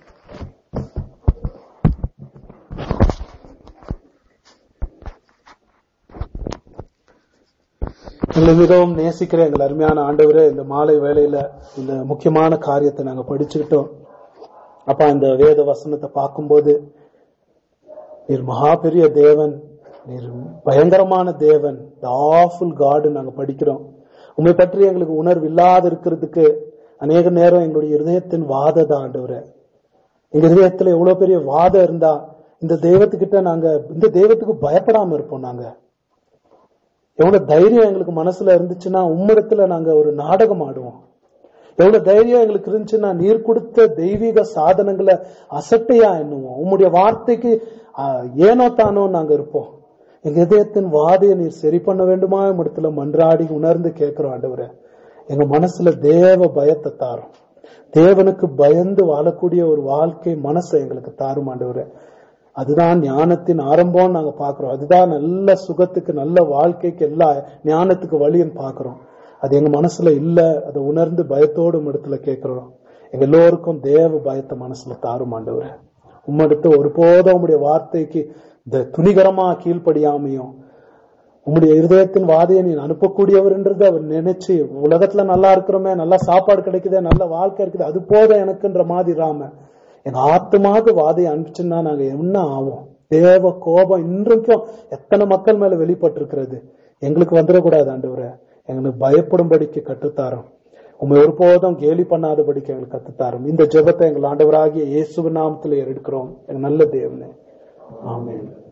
எங்களை மிகவும் நேசிக்கிற எங்கள் அருமையான ஆண்டவரே இந்த மாலை வேளையில இந்த முக்கியமான காரியத்தை நாங்க படிச்சுக்கிட்டோம் அப்பா இந்த வேத வசனத்தை பார்க்கும்போது நீர் மகா பெரிய தேவன் நீர் பயங்கரமான தேவன் ஆஃபுல் காடு நாங்க படிக்கிறோம் உண்மை பற்றி எங்களுக்கு உணர்வு இல்லாத இருக்கிறதுக்கு அநேக நேரம் எங்களுடைய இருதயத்தின் வாத தான் ஆண்டவரே எங்க இதயத்துல எவ்வளவு பெரிய வாதம் இருந்தா இந்த தெய்வத்துக்கிட்ட நாங்க இந்த தெய்வத்துக்கு பயப்படாம இருப்போம் நாங்க எவ்வளவு தைரியம் எங்களுக்கு மனசுல இருந்துச்சுன்னா உம்மிடத்துல நாங்க ஒரு நாடகம் ஆடுவோம் எவ்வளவு தைரியம் எங்களுக்கு இருந்துச்சுன்னா நீர் கொடுத்த தெய்வீக சாதனங்களை அசட்டையா எண்ணுவோம் உம்முடைய வார்த்தைக்கு ஆஹ், ஏனோ தானோ நாங்க இருப்போம் எங்க இதயத்தின் வாதையை நீர் சரி பண்ண வேண்டுமா இடத்துல மன்றாடி உணர்ந்து கேட்கிறோம் ஆண்டவரே எங்க மனசுல தேவ பயத்தை தாரும் தேவனுக்கு பயந்து வாழக்கூடிய ஒரு வாழ்க்கை மனசை எங்களுக்கு தாரும் ஆண்டவரே அதுதான் ஞானத்தின் ஆரம்பம் நாங்க பாக்குறோம் அதுதான் நல்ல சுகத்துக்கு நல்ல வாழ்க்கைக்கு எல்லா ஞானத்துக்கு வழின்னு பாக்குறோம் அது எங்க மனசுல இல்ல அதை உணர்ந்து பயத்தோடு இடத்துல கேட்கிறோம் எங்க எல்லோருக்கும் தேவ பயத்தை மனசுல தாரும் ஆண்டவரே உம்மிடத்து ஒருபோதும் உம்முடைய வார்த்தைக்கு இந்த துணிகரமா கீழ்ப்படியாமையும் உம்முடைய இருதயத்தின் வாதையை நீ அனுப்பக்கூடியவர்ன்றது அவர் நினைச்சு உலகத்துல நல்லா இருக்கிறோமே நல்லா சாப்பாடு கிடைக்குதே நல்ல வாழ்க்கை இருக்குது அது போதும் எனக்குன்ற மாதிரி இராம எங்க ஆத்துமாக்கு வாதையை அனுப்பிச்சுன்னா நாங்க என்ன ஆவோம் தேவ கோபம் இன்றைக்கும் எத்தனை மக்கள் மேல வெளிப்பட்டு இருக்கிறது எங்களுக்கு வந்துடக்கூடாது ஆண்டவரே எங்களுக்கு பயப்படும்படிக்கு கற்றுத்தாரோம் உண்மை ஒருபோதும் கேலி பண்ணாதபடிக்கு எங்களுக்கு கத்துத்தாரும் இந்த ஜெபத்தை எங்கள் ஆண்டவராகிய இயேசுவின் நாமத்தில் எடுக்கிறோம் எங்க நல்ல தேவனே ஆமென்